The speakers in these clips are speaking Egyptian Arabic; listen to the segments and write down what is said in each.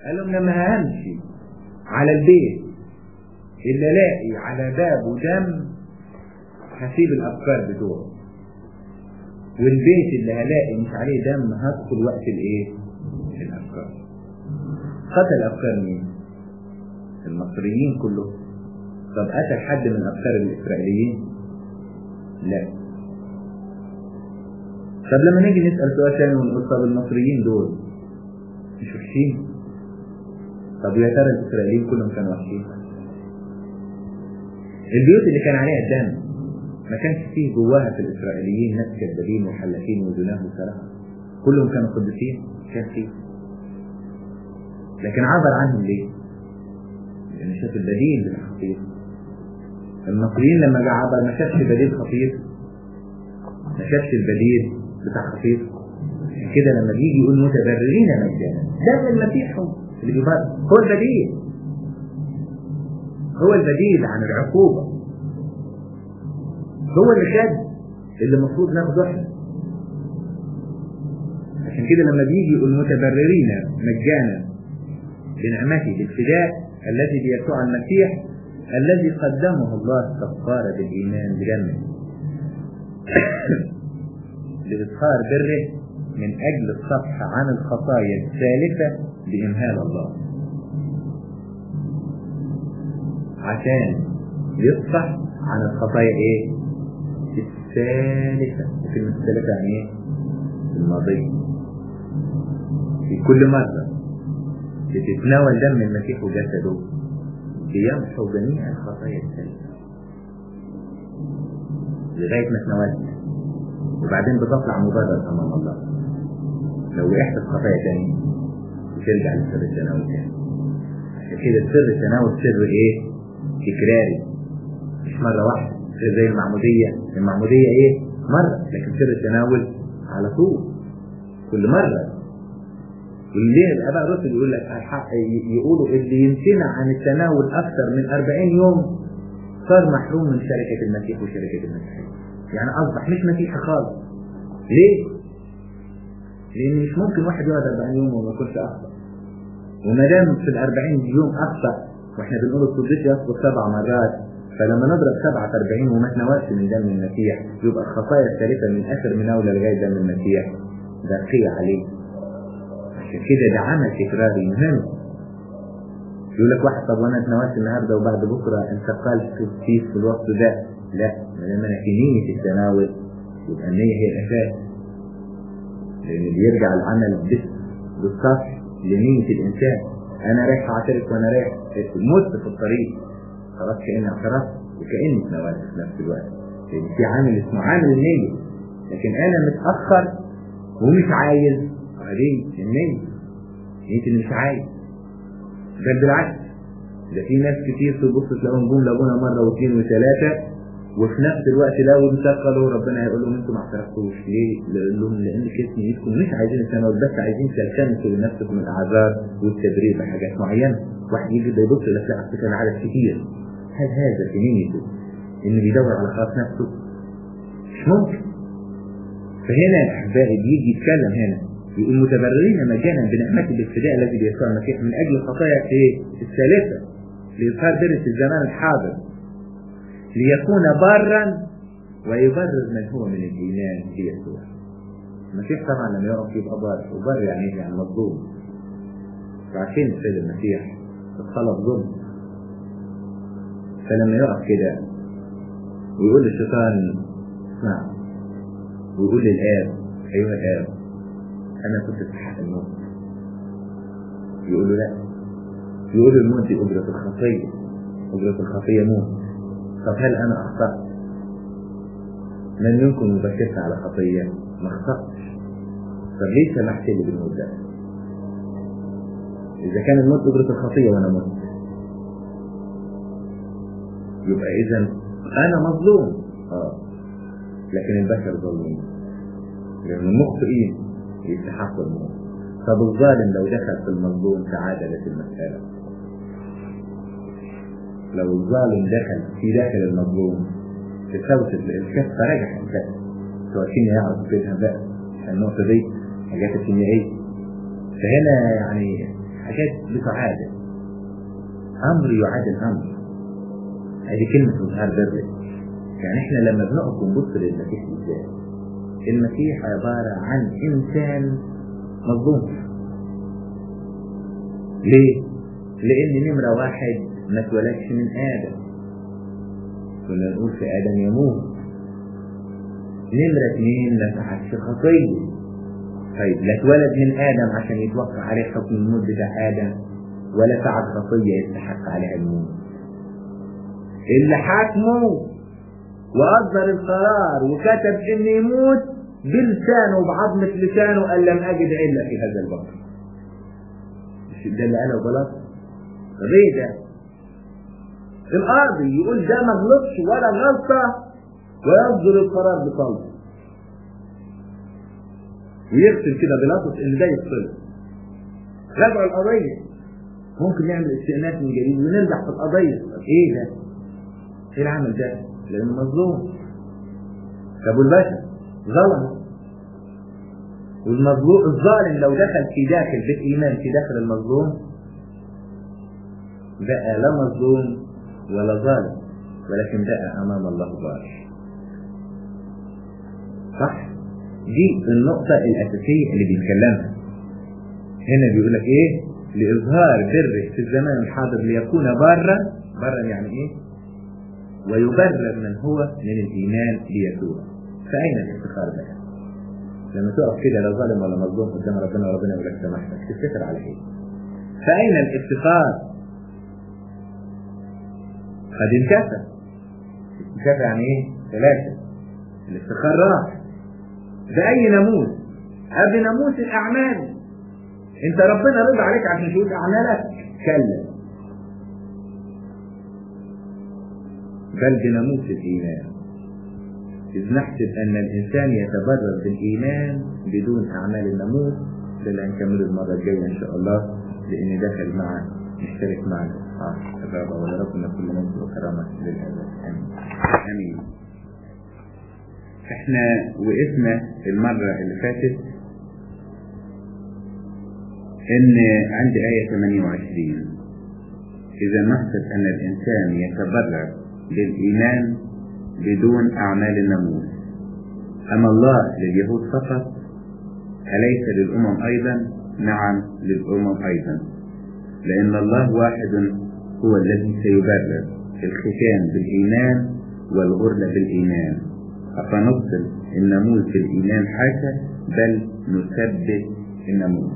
قال لهم لما همشي على البيت اللي الاقي على بابه دم هسيب الافكار بتوعه والبيت اللي هلاقي مش عليه دم هدخل وقت الايه الافكار قتل افكار مين المصريين كلهم طب قتل حد من افكار الاسرائيليين لا طب لما نيجي نسال سؤال ثاني ونقول طب المصريين دول مش وحشين طب يا ترى الاسرائيليين كلهم كانوا وحشين البيوت اللي كان عليها الدم ما كانش فيه جواها في الاسرائيليين ناس كذابين وحلاقين وزناه وسرقه كلهم كانوا قديسين كان فيه لكن عبر عنهم ليه؟ لان شاف البديل بالخطير المصريين لما جه عبر ما شافش بديل خطير ما شافش البديل بتاع خطير عشان كده لما بيجي يقول متبررين مجانا ده المسيح هو اللي بيبرر هو البديل هو البديل عن العقوبة هو اللي خد اللي المفروض ناخده احنا عشان كده لما بيجي يقول متبررين مجانا بنعمته بالفداء الذي بيسوع المسيح الذي قدمه الله كفارة بالإيمان بدمه لإظهار بره من أجل الصفح عن الخطايا الثالثة بإمهال الله عشان يصفح عن الخطايا ايه الثالثة وكلمة الثالثة يعني ايه الماضية في كل مرة بتتناول دم المسيح وجسده بيمحو جميع الخطايا الثالثة لغاية ما تناولت وبعدين بتطلع مبرر أمام الله لو وقعت في خطايا تاني بترجع لسر التناول تاني عشان كده سر التناول سر ايه؟ تكراري مش مرة واحدة سر زي المعمودية المعمودية ايه؟ مرة لكن سر التناول على طول كل مرة وليه الآباء الرسل يقول لك الحق يقولوا اللي يمتنع عن التناول أكثر من 40 يوم صار محروم من شركة المسيح وشركة المسيحية يعني أصبح مش مسيحي خالص ليه؟ لأن مش ممكن واحد يقعد 40 يوم وما يكونش أخطأ وما دام في ال 40 يوم أخطأ واحنا بنقول الصديق يسقط سبع مرات فلما نضرب سبعة في 40 وما تناولش من دم المسيح يبقى الخطايا الثالثة من آخر مناولة لغاية دم المسيح باقية عليه عشان كده ده عمل تكراري مهم يقول لك واحد طب وانا اتناولت النهارده وبعد بكره انتقلت في في الوقت ده لا ما دام انا في نية التناول يبقى النية هي الاساس لان بيرجع العمل بس بالصف لنية الانسان انا رايح اعترف وانا رايح مت في الطريق خلاص كاني اعترفت وكاني اتناولت في نفس الوقت لان في عامل اسمه عامل النية لكن انا متاخر ومش عايز بعدين النية نية اللي مش عايز بل بالعكس ده في ناس كتير تبص تلاقيهم جم لابونا مره واثنين وثلاثه وفي نفس الوقت لو انتقلوا ربنا هيقول لهم انتوا ما اعترفتوش ليه؟ يقول لهم لان كيس نيتكم مش عايزين التناول بس عايزين تلتمسوا لنفسكم الاعذار والتبرير بحاجات معينه واحد يجي ده يبص يقول لك لا على فكره انا عدد كتير هل هذا في نيته انه بيدور على خلاص نفسه؟ مش ممكن فهنا يا احبائي بيجي يتكلم هنا يقول متبررين مجانا بنعمة الابتداء الذي بيسوع المسيح من أجل الخطايا ايه؟ الثالثة لإظهار بر في الزمان الحاضر ليكون برا ويبرر من هو من الإيمان بيسوع المسيح طبعا لما يقف يبقى بار وبر يعني ايه؟ يعني مظلوم فعارفين السيد المسيح الطلب ظلم فلما يقف كده ويقول للشيطان اسمع ويقول للآب أيها الآب انا كنت استحق الموت يقول له لا يقول له الموت دي اجرة الخطية اجرة الخطية موت طب هل انا اخطأت من منكم مبكرت على خطية ما اخطأتش طب ليه سمحت لي بالموت ده اذا كان الموت اجرة الخطية وانا مت يبقى اذا انا مظلوم اه لكن البشر ظالمين لان المخطئين يستحق الموت طب الظالم لو دخل في المظلوم تعادلت المسألة لو الظالم دخل في داخل المظلوم تساوت الكفة رجح الكفة سواء كيمياء يعرف كده بقى النقطة دي حاجات الكيميائية فهنا يعني حاجات بتعادل أمر يعادل أمر هذه كلمة إظهار بر يعني إحنا لما بنقف ونبص للمسيح إزاي المسيح عبارة عن إنسان مظلوم ليه؟ لأن نمرة واحد ما اتولدش من آدم كنا نقول في آدم يموت نمرة اثنين ما فعلش خطية طيب لا اتولد من آدم عشان يتوقع عليه حكم الموت بتاع آدم ولا فعل خطية يستحق عليها الموت اللي حاكمه وأصدر القرار وكتب إنه يموت بلسانه وبعظمة لسانه قال لم أجد إلا في هذا البطن مش ده اللي قاله غلط طب ايه ده؟ القاضي يقول ده ما غلطش ولا غلطة ويصدر القرار بصلب ويغسل كده بلاطس اللي ده يفصله رجعوا القضية ممكن نعمل استئناف من جديد ونرجع في القضية طب ايه ده؟ ايه العمل ده؟ لأنه مظلوم طب والبشر ظلم والمظلوم الظالم لو دخل في داخل بيت إيمان في داخل المظلوم بقى لا مظلوم ولا ظالم ولكن بقى أمام الله بار صح؟ دي النقطة الأساسية اللي بيتكلمها هنا بيقول لك إيه؟ لإظهار بره في الزمان الحاضر ليكون بارا بارا يعني إيه؟ ويبرر من هو من الإيمان ليسوع فأين الافتخار بقى؟ لما تقف كده لا ظالم ولا مظلوم قدام ربنا وربنا يقول لك سامحتك تفتخر على ايه؟ فأين الافتخار؟ قد انكسر انكسر يعني ايه؟ ثلاثة الافتخار راح بأي ناموس؟ أب ناموس الأعمال أنت ربنا رضى عليك عشان تقول أعمالك كلا بل بناموس الإيمان إذ نحسب أن الإنسان يتبرر بالإيمان بدون أعمال الناموس ده اللي هنكمله المرة الجاية إن شاء الله لأن داخل مع نشترك معنا آه الرابع ولربنا كل مجد وكرامة للأبد آمين امين احنا وقفنا المرة اللي فاتت ان عند آية 28 إذا نحسب أن الإنسان يتبرر بالإيمان بدون أعمال الناموس أما الله لليهود فقط أليس للأمم أيضا نعم للأمم أيضا لأن الله واحد هو الذي سيبرر الختان بالإيمان والغرلة بالإيمان أفنبطل الناموس بالإيمان حاشا بل نثبت الناموس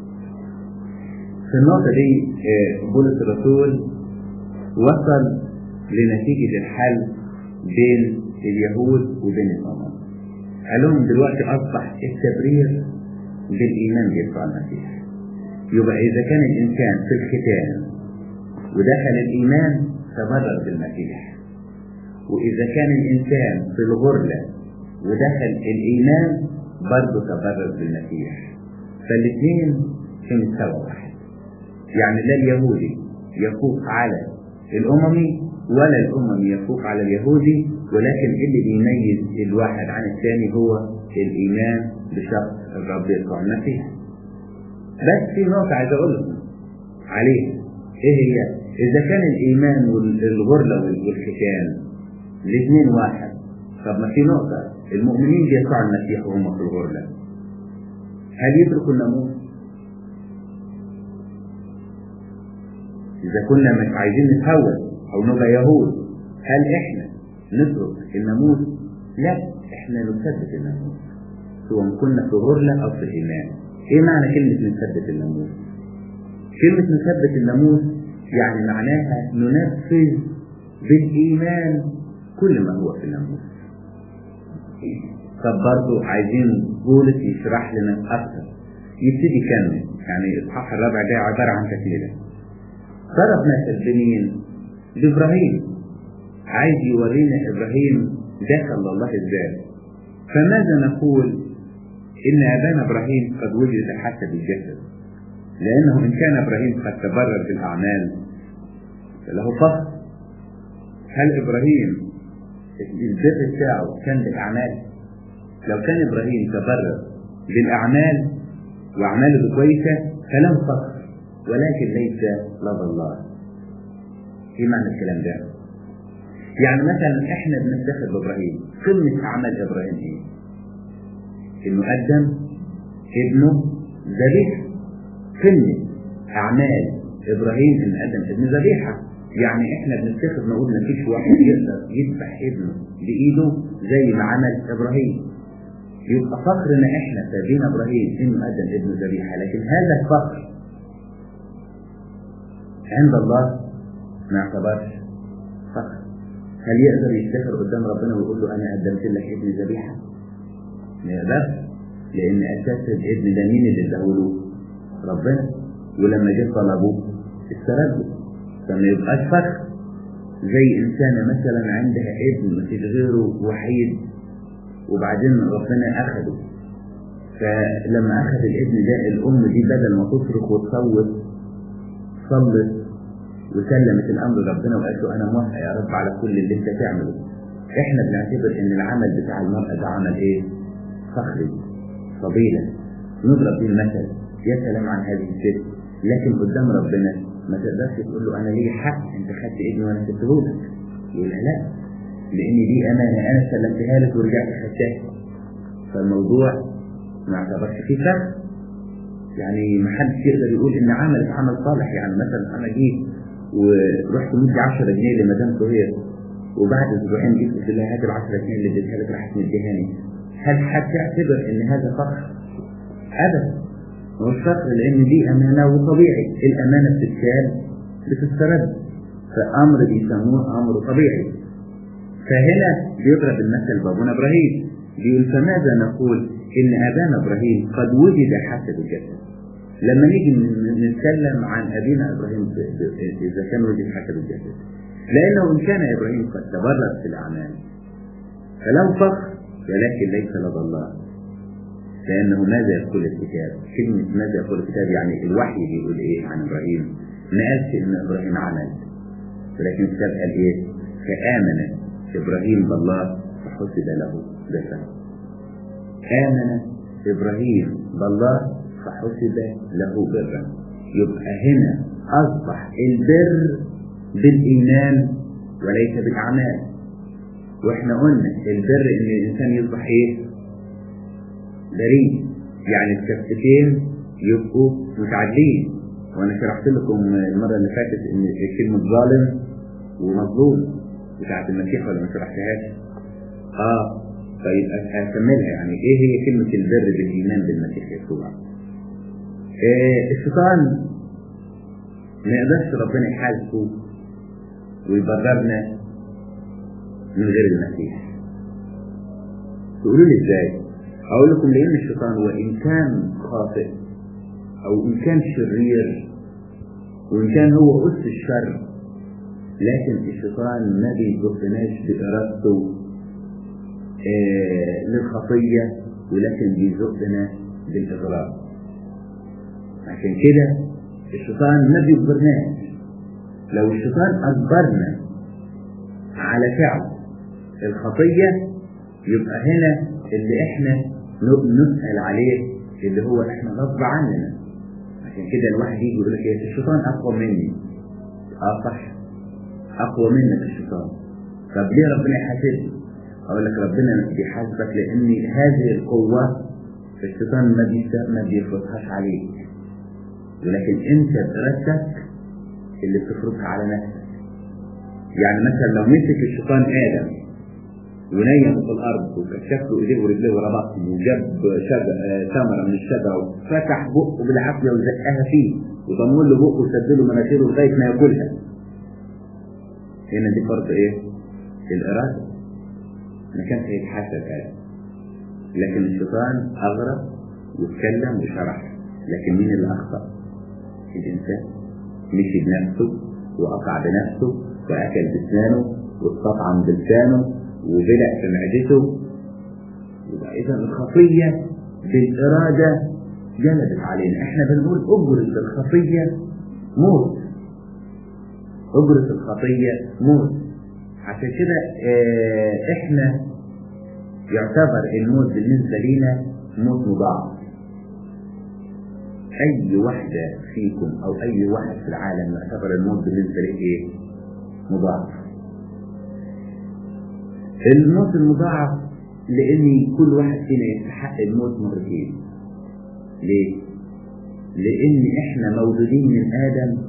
في النقطة دي بولس الرسول وصل لنتيجة الحل بين اليهود وبين الأمم قال لهم دلوقتي أصبح التبرير بالإيمان بيسوع المسيح يبقى إذا كان الإنسان في الختان ودخل الإيمان تبرر بالمسيح وإذا كان الإنسان في الغرلة ودخل الإيمان برضه تبرر بالمسيح فالاثنين في مستوى واحد يعني لا اليهودي يفوق على الأممي ولا الأمم يفوق على اليهودي ولكن اللي بيميز الواحد عن الثاني هو الإيمان بشخص الرب يسوع المسيح بس في نقطة عايز أقول لكم عليها إيه هي؟ إذا كان الإيمان والغرلة والختان الاثنين واحد طب ما في نقطة المؤمنين بيسوع المسيح وهم في الغرلة هل يتركوا الناموس؟ إذا كنا مش عايزين نتهور أو نبقى يهود هل إحنا نترك الناموس؟ لا إحنا نثبت الناموس سواء كنا في غرلة أو في الإيمان إيه معنى كلمة نثبت الناموس؟ كلمة نثبت الناموس يعني معناها ننفذ بالإيمان كل ما هو في الناموس طب برضه عايزين بولس يشرح لنا أكثر يبتدي يكمل يعني الإصحاح الرابع ده عبارة عن تكملة ضرب مثل بمين؟ بإبراهيم عايز يورينا إبراهيم دخل الله إزاي فماذا نقول إن أبانا إبراهيم قد وجد حسب الجسد لأنه إن كان إبراهيم قد تبرر بالأعمال فله فخر هل إبراهيم البر بتاعه كان بالأعمال لو كان إبراهيم تبرر بالأعمال وأعماله كويسة فله فخر ولكن ليس لدى الله ايه معنى الكلام ده يعني مثلا احنا بنفتخر بابراهيم قمه اعمال ابراهيم ايه انه قدم ابنه ذبيحه قمه اعمال ابراهيم انه قدم ابن ذبيحه يعني احنا بنفتخر نقول ما فيش واحد يقدر يذبح ابنه بايده زي ما عمل ابراهيم يبقى فخرنا احنا سابين ابراهيم انه قدم ابنه ذبيحه لكن هذا الفخر عند الله ما يعتبرش فخر هل يقدر يفتخر قدام ربنا ويقول له انا قدمت لك ابني ذبيحه؟ ما يقدرش لان اساس الابن ده مين اللي اداهوله؟ ربنا ولما جه طلبوه استرده فما يبقاش فخر زي انسانه مثلا عندها ابن ما فيش غيره وحيد وبعدين ربنا اخده فلما اخذ الابن ده الام دي بدل ما تصرخ وتصوت صلت وسلمت الامر لربنا وقالت له انا موافقه يا رب على كل اللي انت تعمله احنا بنعتبر ان العمل بتاع المرأة ده عمل ايه فخري فضيلة نضرب به المثل يا سلام عن هذه الست لكن قدام ربنا ما تقدرش تقول له انا لي حق انت خدت ابني وانا سبته لك يقول لا لان دي امانه انا سلمتها لك ورجعت خدتها فالموضوع ما اعتبرش فيه فخر يعني ما حدش يقدر يقول ان عملت عمل صالح يعني مثلا انا جيت ورحت مدي 10 جنيه لمدام سهير وبعد اسبوعين جيت قلت لها هات ال 10 جنيه اللي اديتها لك راحت مديهاني هل هتعتبر ان هذا فخر؟ ابدا هو الفخر لان دي امانه وطبيعي الامانه بتتشال بتسترد فامر بيسموه امر طبيعي فهنا بيضرب المثل بابونا ابراهيم بيقول فماذا نقول ان ابانا ابراهيم قد وجد حسب الجسد لما نيجي نتكلم عن ابينا ابراهيم اذا كان وجد حسب الجسد لانه ان كان ابراهيم قد تبرد في الاعمال فله فخر ولكن ليس لدى الله لانه ماذا يقول الكتاب كلمه ماذا يقول الكتاب يعني الوحي بيقول ايه عن ابراهيم ما قالش ان ابراهيم عمل ولكن الكتاب قال ايه فامن ابراهيم بالله فحسب له جسد آمن إبراهيم بالله فحسب له برا يبقى هنا أصبح البر بالإيمان وليس بالأعمال وإحنا قلنا البر إن الإنسان يصبح إيه؟ بريء يعني الكفتين يبقوا متعادلين وأنا شرحت لكم المرة اللي فاتت إن كلمة ظالم ومظلوم بتاعت المسيح ولا ما شرحتهاش؟ آه طيب هكملها يعني ايه هي كلمة البر بالايمان بالمسيح يسوع؟ إيه الشيطان ما يقدرش ربنا يحاسبه ويبررنا من غير المسيح. تقولوا لي ازاي؟ اقول لكم لان الشيطان وان كان خاطئ او ان كان شرير وان كان هو اس الشر لكن الشيطان ما بيزقناش بارادته آه للخطية ولكن بيزقنا بالإضرار عشان كده الشيطان ما بيجبرناش لو الشيطان أجبرنا على فعل الخطية يبقى هنا اللي احنا نسأل عليه اللي هو احنا غصب عننا عشان كده الواحد يجي يقول لك ايه الشيطان أقوى مني اه صح أقوى منك الشيطان طب ليه ربنا يحاسبني؟ اقول لك ربنا بيحاسبك لان هذه القوة الشيطان ما ما بيفرضهاش عليك ولكن انت بارادتك اللي بتفرضها على نفسك يعني مثلا لو مسك الشيطان ادم ونيم في الارض وكشف له ايديه ورجليه وربطهم وجاب ثمره من الشجره وفتح بقه بالعافيه وزقها فيه وضموا له بقه وسد له مناخيره لغايه ما ياكلها هنا دي فرض ايه؟ الاراده ما كانش هيتحاسب آدم لكن الشيطان أغرب واتكلم وشرح لكن مين اللي أخطأ؟ الإنسان مشي بنفسه وقطع بنفسه وأكل بسنانه واستطعم بلسانه وبلع في معدته يبقى إذا الخطية بالإرادة جلبت علينا احنا بنقول أجرة الخطية موت أجرة الخطية موت عشان كده اه احنا يعتبر الموت بالنسبة لنا موت مضاعف أي واحدة فيكم أو أي واحد في العالم يعتبر الموت بالنسبة له إيه؟ مضاعف الموت المضاعف لأن كل واحد فينا يستحق الموت مرتين ليه؟ لأن إحنا مولودين من آدم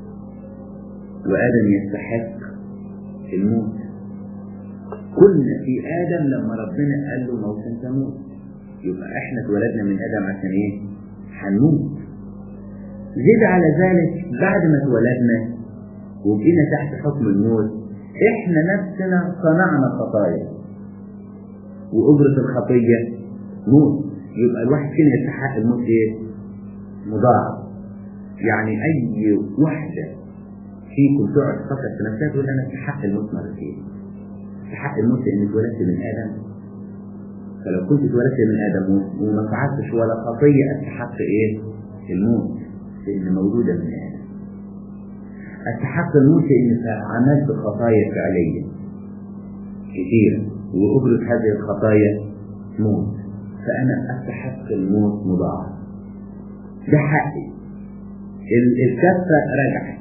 وآدم يستحق الموت كنا في آدم لما ربنا قال له موتا تموت يبقى إحنا اتولدنا من آدم عشان إيه؟ هنموت زيد على ذلك بعد ما اتولدنا وبقينا تحت حكم الموت إحنا نفسنا صنعنا خطايا وأجرة الخطية موت يبقى الواحد فينا يستحق الموت إيه؟ مضاعف يعني أي واحدة فيكم تقعد تفكر في نفسها تقول أنا استحق الموت مرتين استحق الموت لأني اتولدت من آدم فلو كنت اتولدت من آدم وما فعلتش ولا خطية استحق إيه؟ الموت لأن مولودة من آدم استحق الموت لأني عملت خطايا فعلية كثيرة وأجرة هذه الخطايا موت فأنا أستحق الموت مضاعف ده حقي الكفة رجعت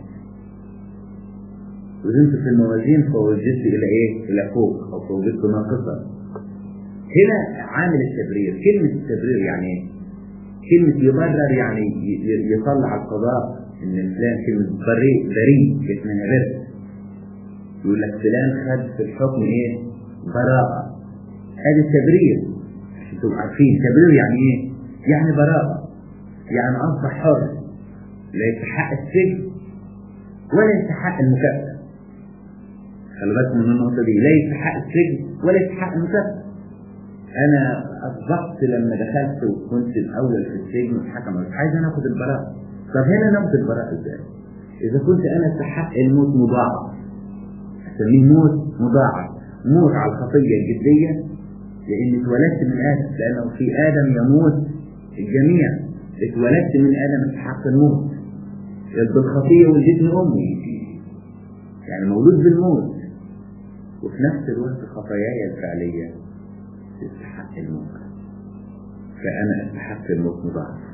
وزنت في الموازين فوجدت إلى إيه؟ إلى فوق أو فوجدت ناقصا هنا عامل التبرير كلمة التبرير يعني إيه؟ كلمة يبرر يعني يطلع القضاء إن فلان كلمة بريء بريء اسمها بر يقول لك فلان خد في الحكم إيه؟ براءة هذا التبرير عشان تبقوا عارفين تبرير يعني إيه؟ يعني براءة يعني أصبح حر لا يستحق السجن ولا يستحق المكافأة خلي بالكم من النقطة دي لا يستحق السجن ولا يستحق المكافأة أنا أصبحت لما دخلت وكنت الأول في السجن والحكم مش عايز أنا آخد البراءة طب هنا ناخد البراءة إزاي؟ إذا كنت أنا أستحق الموت مضاعف أسميه موت مضاعف موت على الخطية الجدية لأني اتولدت من آدم لأنه في آدم يموت الجميع اتولدت من آدم استحق الموت بالخطية ولدتني أمي يعني مولود بالموت وفي نفس الوقت خطاياي الفعلية تستحق الموت فأنا أستحق الموت مضاعف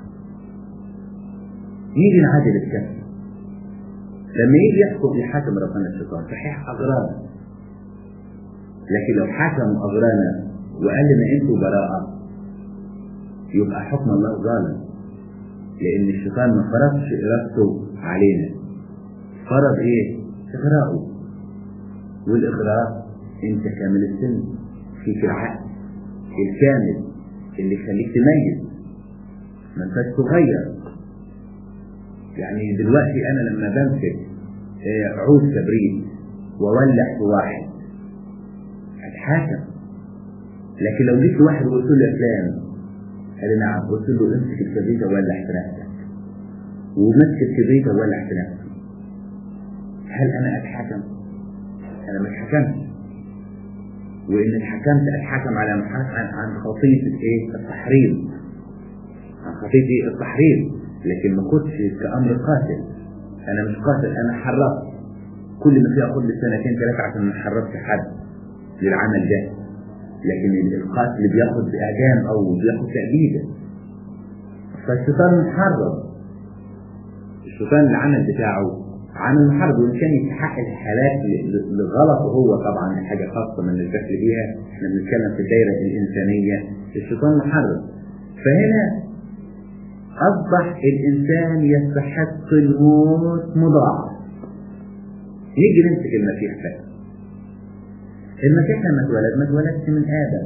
يجي نعادل الكف لما يجي يحكم يحاكم ربنا الشيطان صحيح أغرانا لكن لو حكم أغرانا وقال لنا أنتوا براءة يبقى حكم الله ظالم لأن الشيطان ما فرضش إرادته علينا فرض إيه؟ إغراءه والإغراء أنت كامل السن فيك العقل الكامل اللي يخليك تميز ما انتش صغير يعني دلوقتي انا لما بمسك عود كبريت واولع في واحد هتحاكم لكن لو جيت لواحد وقلت له يا فلان قال لي نعم قلت له امسك الكبريت وولع في نفسك ومسك الكبريت وولع في نفسي هل انا اتحكم؟ انا مش حكمت وان اتحكمت اتحكم على عن عن خطيه الايه؟ التحريم عن خطيه ايه؟ التحريم لكن ما كنتش كامر قاتل انا مش قاتل انا حررت كل ما فيه اخد لي سنتين ثلاثه عشان ما حررت حد للعمل ده لكن القاتل بياخد باعدام او بياخد تأبيده فالشيطان محرم الشيطان العمل بتاعه عمل محارب وان كان يستحق الحالات لغلطه هو طبعا حاجه خاصه من الدخل بيها احنا بنتكلم في الدائره الانسانيه الشيطان محرم فهنا اصبح الانسان يستحق الموت مضاعف نيجي نمسك المسيح بقى المسيح لما اتولد ما اتولدش من ادم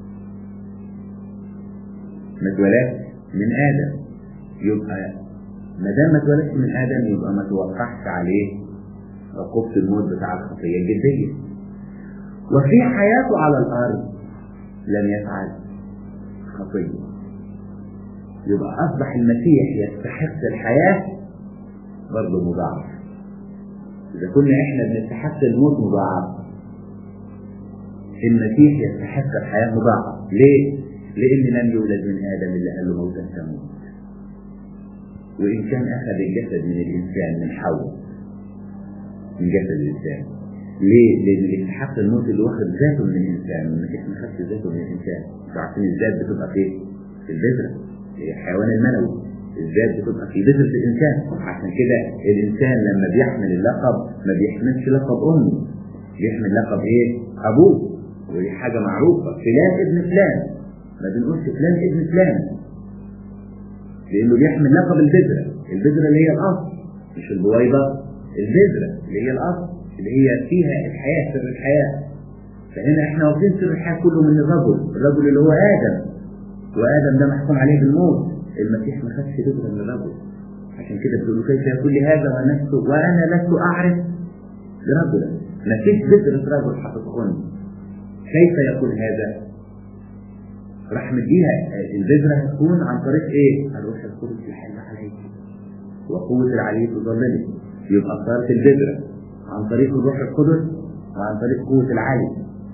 ما اتولدش من ادم يبقى ما دام ما اتولدش من ادم يبقى ما توقعش عليه عقوبة الموت بتاع الخطية الجدية وفي حياته على الارض لم يفعل خطية يبقى اصبح المسيح يستحق الحياة برضه مضاعف اذا كنا احنا بنستحق الموت مضاعف المسيح يستحق الحياة مضاعف ليه؟ لأن لم يولد من آدم إلا قال له موتا تموت وإن كان أخذ الجسد من الإنسان من حواء من جسد الإنسان ليه؟ لأن اللي يستحق الموت اللي واخد ذاته من الإنسان المسيح ما خدش ذاته من الإنسان انتوا عارفين الذات بتبقى فين؟ في البذرة هي الحيوان المنوي الذات بتبقى في بذرة الإنسان عشان كده الإنسان لما بيحمل اللقب ما بيحملش لقب أمه بيحمل لقب إيه؟ أبوه ودي حاجة معروفة فلان ابن فلان ما بنقولش فلان ابن فلان لأنه بيحمل لقب البذرة البذرة اللي هي الأصل مش البويضة البذرة اللي هي الأصل اللي هي فيها الحياة سر الحياة فهنا احنا واخدين سر الحياة كله من الرجل الرجل اللي هو آدم وآدم ده محكوم عليه بالموت المسيح ما خدش بذرة من الرجل عشان كده بتقولوا كيف يكون لي هذا ولست وأنا لست أعرف رجلا ما فيش بذرة رجل حقيقوني كيف يكون هذا؟ راح مديها البذرة هتكون عن طريق ايه؟ الروح القدس يحل عليك وقوة العلي تظللك يبقى صارت البذرة عن طريق الروح القدس وعن طريق قوة العلي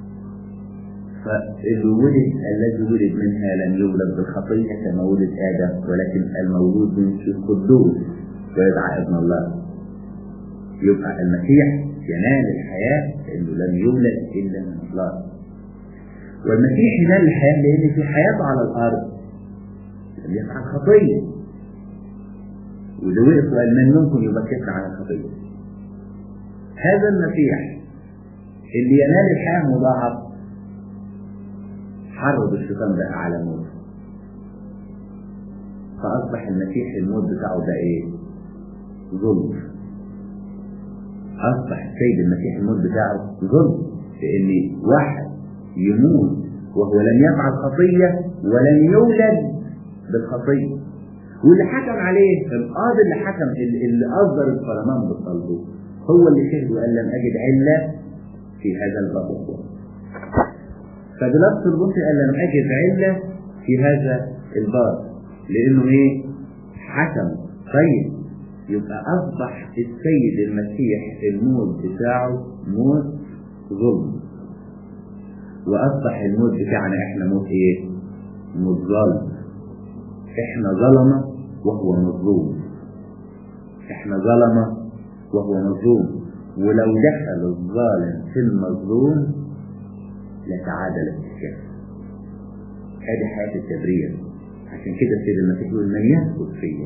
فاللي ولد الذي ولد منها لم يولد بالخطية كما ولد آدم ولكن المولود من القدوس ويدعى ابن الله يبقى المسيح ينال الحياة لأنه لم يولد إلا من الله والمسيح ينال الحياة لأن في حياته على الأرض لم يفعل خطية وده وقف وقال من منكم يبكتنا على الخطية هذا المسيح اللي ينال الحياة مضاعف حرض الشيطان بقى على موت فأصبح المسيح الموت بتاعه ده إيه؟ ظلم أصبح السيد المسيح الموت بتاعه ظلم لأن واحد يموت وهو لم يفعل خطية ولم يولد بالخطية واللي حكم عليه القاضي اللي حكم اللي أصدر الفرمان بقلبه هو اللي شهد وقال لم أجد علة في هذا البطل فبلغت البنطي قال لم أجد علة في هذا الباب لأنه إيه حكم طيب يبقى أصبح السيد المسيح الموت بتاعه موت ظلم وأصبح الموت بتاعنا إحنا موت إيه؟ موت ظلم إحنا ظلمة وهو مظلوم إحنا ظلمة وهو مظلوم ولو دخل الظالم في المظلوم لتعادل الكفر هذه حياة التبرير عشان كده السيد المسيح يقول من يثبت فيا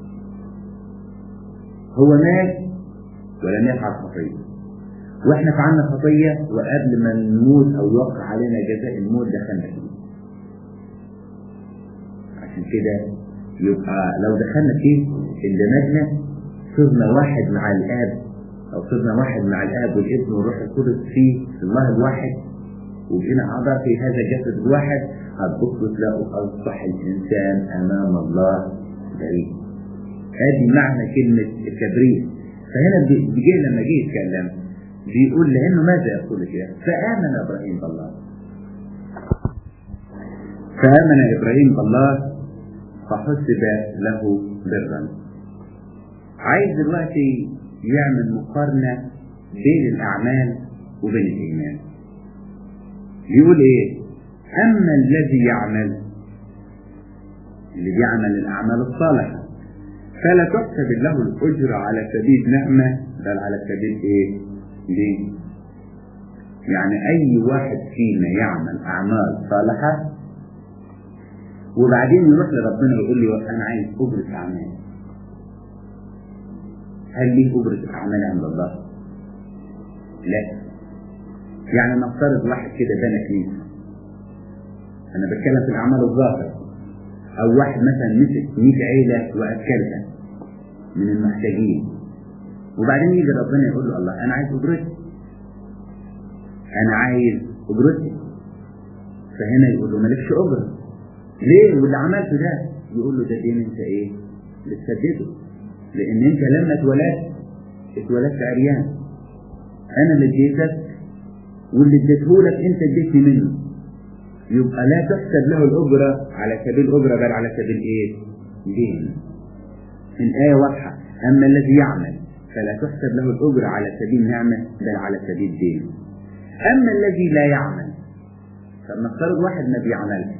هو مات ولم يفعل خطية واحنا فعلنا خطية وقبل ما نموت او يوقع علينا جزاء الموت دخلنا فيه عشان كده يبقى لو دخلنا فيه اندمجنا صرنا واحد مع الاب او صرنا واحد مع الاب والابن والروح القدس في الله الواحد وبقينا اعضاء في هذا الجسد الواحد هتبص تلاقوا اصبح الانسان امام الله بريء هذه معنى كلمة التبرير فهنا بيجي لما جه يتكلم بيقول لأنه ماذا يقول كده فآمن إبراهيم بالله فآمن إبراهيم بالله فحسب له برا عايز دلوقتي يعمل مقارنة بين الأعمال وبين الإيمان يقول إيه أما الذي يعمل اللي بيعمل الأعمال الصالحة فلا تحسب له الأجر على سبيل نعمة بل على سبيل إيه؟ ليه؟ يعني أي واحد فينا يعمل أعمال صالحة وبعدين يروح لربنا ويقول لي أنا عايز أجرة أعمال هل ليه أجرة أعمال عند الله؟ لا يعني نفترض واحد كده بنى كنيسة أنا بتكلم في الأعمال الظاهرة أو واحد مثلا مسك 100 عيلة وأكلها من المحتاجين وبعدين يجي ربنا يقول له الله أنا عايز أجرتي أنا عايز أجرتي فهنا يقول له مالكش أجرة ليه واللي عملته ده يقول له ده دين أنت إيه بتسدده لأن أنت لما اتولدت اتولدت عريان أنا اللي اديتك واللي اديتهولك أنت اديتني منه يبقى لا تحسب له الأجرة على سبيل أجرة بل على سبيل إيه؟ دين. الآية واضحة أما الذي يعمل فلا تحسب له الأجرة على سبيل نعمة بل على سبيل دين. أما الذي لا يعمل فلنفترض واحد ما بيعملش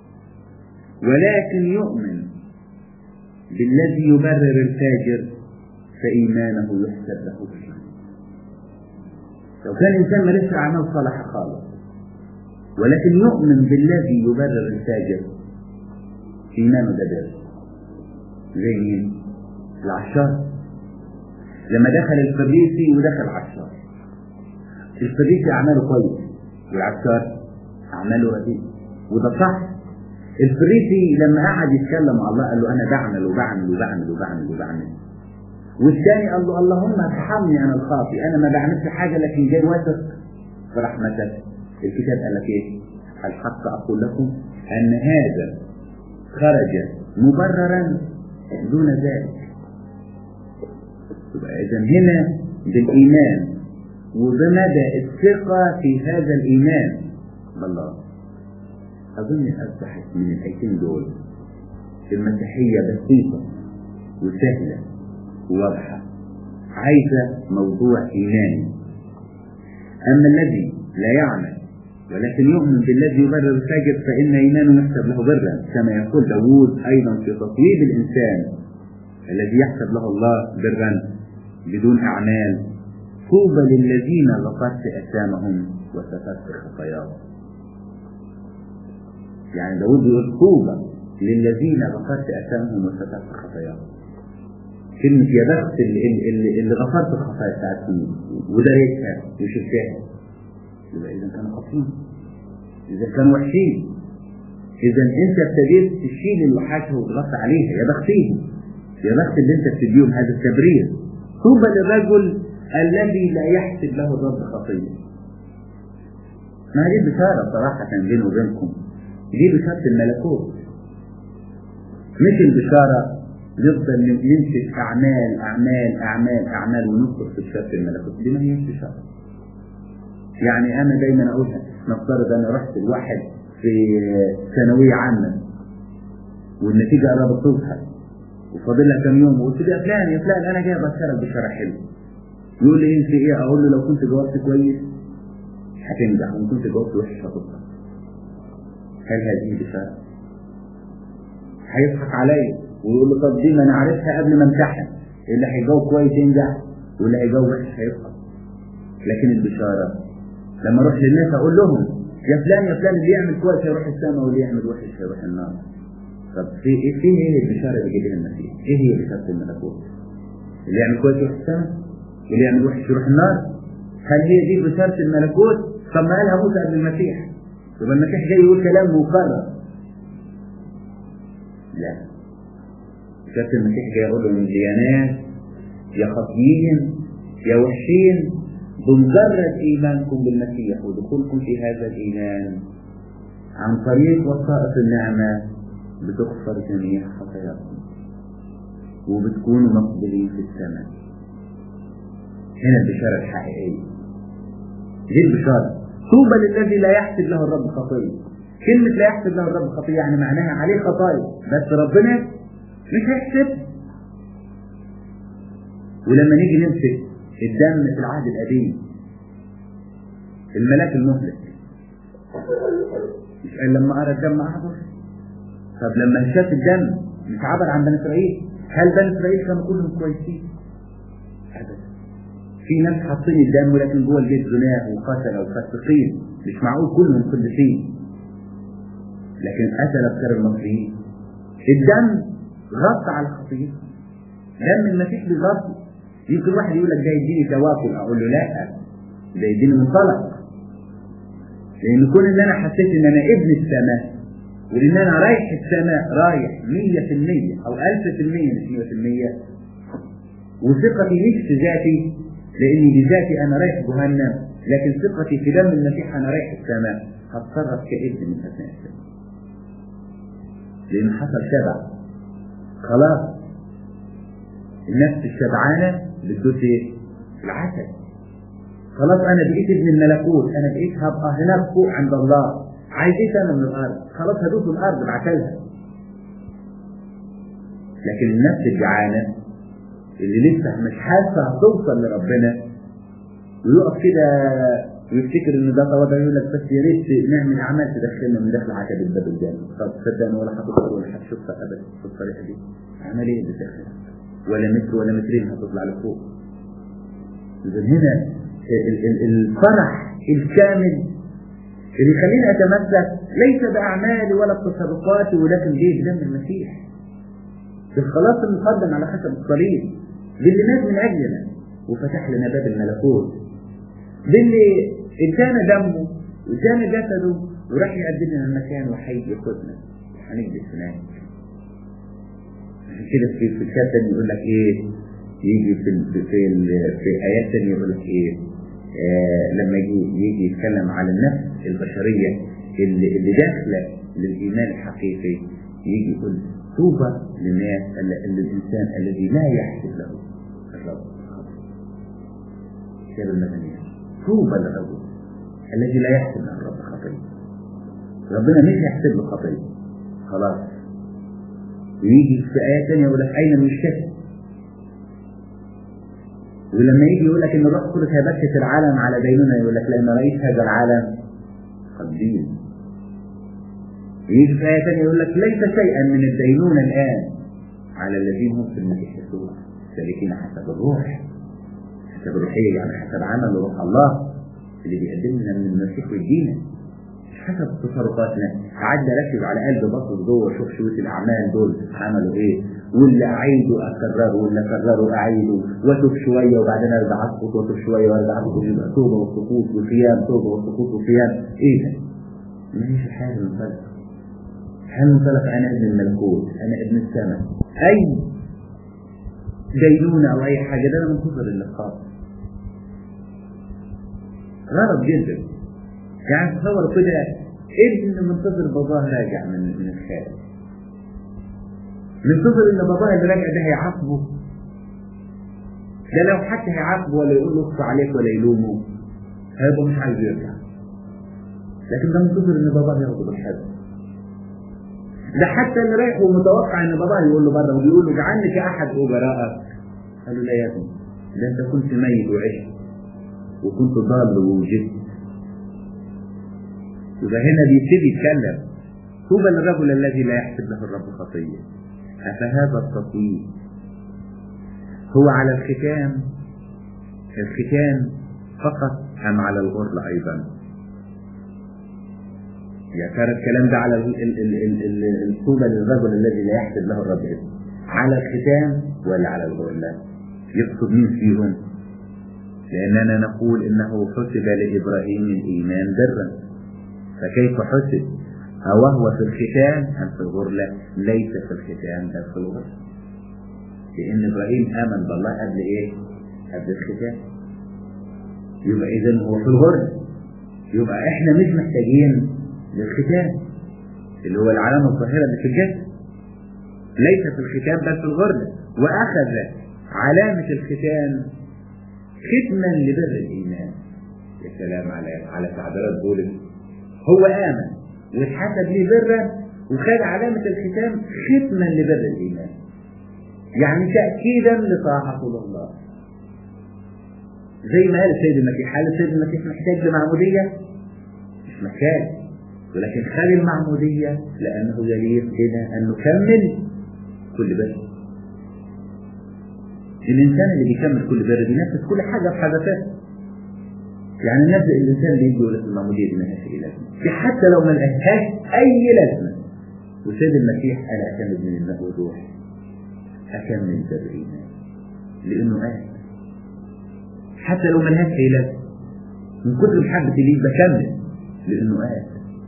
ولكن يؤمن بالذي يبرر الفاجر فإيمانه يحسب له بشر. لو كان إنسان ما لسه أعمال صالحة خالص ولكن يؤمن بالذي يبرر الفاجر إيمانه ده بر زي مين؟ العشار لما دخل الفريسي ودخل عشار الفريسي أعماله كويس والعشار أعماله رديء وده صح الفريسي لما قعد يتكلم مع الله قال له أنا بعمل وبعمل وبعمل وبعمل وبعمل والثاني قال له اللهم ارحمني أنا الخاطئ أنا ما بعملش حاجة لكن جاي واثق في رحمتك الكتاب قال لك إيه؟ الحق أقول لكم أن هذا خرج مبررا دون ذلك يبقى إذا هنا بالإيمان وبمدى الثقة في هذا الإيمان بالله أظن أصبحت من الآيتين دول المسيحية بسيطة وسهلة وواضحة عايزة موضوع إيماني أما الذي لا يعمل ولكن يؤمن بالذي يبرر الفاجر فإن إيمانه يحسب له برا كما يقول داوود أيضا في تطويب الإنسان الذي يحسب له الله برا بدون أعمال طوبى للذين غفرت أثامهم وسترت خطاياهم يعني داود يقول طوبى للذين غفرت أثامهم وسترت خطاياهم كلمة يا بخت اللي, اللي, اللي غفرت الخطايا بتاعتهم ودريتها وشفتها يبقى إذا كانوا خاطئين إذا كانوا وحشين إذا أنت ابتديت تشيل الوحاشة وتغطي عليها يا بختيهم يا بخت اللي أنت بتديهم هذا التبرير طوبى للرجل الذي لا يحسب له الرب خطية ما هذه بشارة صراحة بيني وبينكم دي بشارة الملكوت مش البشارة نفضل نمسك أعمال أعمال أعمال أعمال وندخل في بشارة الملكوت دي ما هيش بشارة يعني أنا دايما أقولها نفترض أنا رحت الواحد في ثانوية عامة والنتيجة قربت تظهر وفاضل لها كام يوم وقلت له يا فلان يا فلان أنا جاي أبشرك بشارة حلوة يقول لي انت ايه اقول له لو كنت جاوبت كويس هتنجح وان كنت جاوبت وحش هتسقط هل هذه بشارة هيضحك عليا ويقول له طب دي ما انا عارفها قبل ما امتحن اللي هيجاوب كويس ينجح واللي هيجاوب وحش هيسقط لكن البشارة لما اروح للناس اقول لهم يا فلان يا فلان اللي يعمل كويس هيروح السماء واللي يعمل وحش هيروح النار طب في ايه فين ايه البشارة اللي جايبها المسيح؟ ايه هي بشارة الملكوت؟ اللي يعمل كويس يروح السماء واللي يعمل وحش يروح النار هل هي دي بشارة الملكوت طب ما قالها موسى قبل المسيح يبقى المسيح جاي يقول كلام مكرر لا بشارة المسيح جاي يقول لهم يا ناس يا خاطئين يا وحشين بمجرد ايمانكم بالمسيح ودخولكم في هذا الايمان عن طريق وسائط النعمه بتغفر جميع خطاياكم وبتكونوا مقبولين في السماء هنا البشارة الحقيقية دي البشارة طوبى للذي لا يحسب له الرب خطية كلمة لا يحسب له الرب خطية يعني معناها عليه خطايا بس ربنا مش هيحسب ولما نيجي نمسك الدم في العهد القديم الملاك المهلك مش قال لما أرى الدم أعبر طب لما شاف الدم مش عبر عن بني إسرائيل هل بني إسرائيل كانوا كلهم كويسين؟ أبدا في ناس حاطين الدم ولكن جوه البيت زناه وقتله وفاسقين مش معقول كلهم قديسين لكن قتل أكثر المصريين الدم غطى على خطيئتهم دم المسيح بيغطي يمكن واحد يقول لك ده يديني تواكل اقول له لا ده يديني منطلق لان كون ان انا حسيت ان انا ابن السماء وان انا رايح السماء رايح 100% او 1000% مش 100% وثقتي مش في ذاتي لاني بذاتي انا رايح جهنم لكن ثقتي في دم المسيح انا رايح السماء هتصرف كابن من اثناء السماء لان حصل شبع خلاص النفس الشبعانه بتدوس ايه؟ العسل خلاص انا بقيت ابن الملكوت انا بقيت هبقى هناك فوق عند الله عايز ايه انا من الارض خلاص هدوس الارض بعتلها لكن النفس الجعانه اللي لسه مش حاسه هتوصل لربنا ويقف كده ويفتكر ان ده تواضع يقول لك بس يا ريت نعمل اعمال تدخلنا من داخل عتب الباب الجنه طب صدقني ولا هتوصل ولا هتشوفها ابدا في الطريقه دي اعمل ايه اللي داخلها ولا متر ولا مترين هتطلع لفوق إذا هنا الفرح الكامل اللي يخليني أتمسك ليس بأعمالي ولا بتصرفاتي ولكن ليه بدم المسيح بالخلاص المقدم على خشب الصليب باللي مات من اجلنا وفتح لنا باب الملكوت باللي ادانا دمه وادانا جسده وراح يقدم لنا المكان وهيجي ياخدنا وهنجلس هناك عشان كده في في الكتاب تاني يقول لك ايه يجي في ال في في, ال في ايات تانية يقول لك ايه آه لما يجي يجي يتكلم على النفس البشريه اللي اللي داخله للايمان الحقيقي يجي يقول طوبى للناس ال- الانسان الذي لا يحسب له الرب كتاب المدنية طوبى للرجل الذي لا يحسب له الرب خطيه ربنا مش هيحسب له خطيه خلاص ويجي في آية ثانية يقول لك أين المشتكي ولما يجي يقول لك إن الروح القدس هيبكت العالم على ديننا يقول لك لأن رئيس هذا العالم قد دين يجي في آية ثانية يقول لك ليس شيئا من الدينونة الآن على الذين هم في المسيح يسوع سالكين حسب الروح حسب الروحية يعني حسب عمل روح الله اللي بيقدم لنا من المسيح ويدينا مش حسب تصرفاتنا قعدنا اركز على قلب بطل جوه واشوف شويه الاعمال دول عملوا ايه واللي اعيده اكرره واللي اكرره اعيده واتوب شويه وبعدين ارجع اسقط واتوب شويه وارجع اسقط يبقى توبه وسقوط وصيام توبه وسقوط وصيام ايه ده؟ مش الحال المنطلق الحال المنطلق انا ابن الملكوت انا ابن السماء اي دينونه او اي حاجه ده انا منتظر اللقاء غلط جدا يعني تصور كده ابن منتظر باباه راجع من من الخارج منتظر ان باباه اللي راجع ده هيعاقبه ده لو حتى هيعاقبه ولا يقول له اخفى عليك ولا يلومه هيبقى مش عايز يرجع لكن ده منتظر ان باباه ياخده بالحزم ده حتى اللي رايح ومتوقع ان باباه يقول له بره وبيقول له جعلني كاحد اجرائك قال له لا يا ابني ده انت كنت ميت وعشت وكنت ضال ووجدت يبقى هنا بيبتدي يتكلم طوبى للرجل الذي لا يحسب له الرب خطيه افهذا التطويل هو على الختام الختام فقط ام على الغرل ايضا يا ترى الكلام ده على ال- ال- ال- ال- ال- الطوبى للرجل الذي لا يحسب له الرب اسم على الختام ولا على الغرلة يقصد مين فيهم لأننا نقول إنه حسب لإبراهيم الإيمان برا فكيف حسب أوهو في الختام أم في الغرلة ليس في الختام بل في الغرلة لأن إبراهيم آمن بالله قبل إيه؟ قبل الختام يبقى إذا هو في الغرلة يبقى إحنا مش محتاجين للختام اللي هو العلامة الظاهرة اللي في الجسد ليس في الختام بل في الغرلة وأخذ علامة الختام ختما لبر الإيمان يا سلام على على تعبيرات بولس هو آمن واتحسب لي برا وخد علامة الختام ختما لبر الإيمان يعني تأكيدا لطاعة الله زي ما قال السيد المسيح هل السيد المسيح محتاج لمعمودية؟ مش محتاج ولكن خد المعمودية لأنه يليق بنا أن نكمل كل بر الإنسان اللي بيكمل كل بر بينفذ كل حاجة بحدثات يعني نبدأ الإنسان اللي يجي يقول لك المعمودية دي مالهاش أي لازمة دي حتى لو ما لهاش أي لازمة وسيد المسيح أنا أكمل من الماء والروح أكمل بر الإيمان لأنه قال حتى لو ما لهاش أي لازمة من كتر محبة ليه بكمل لأنه قال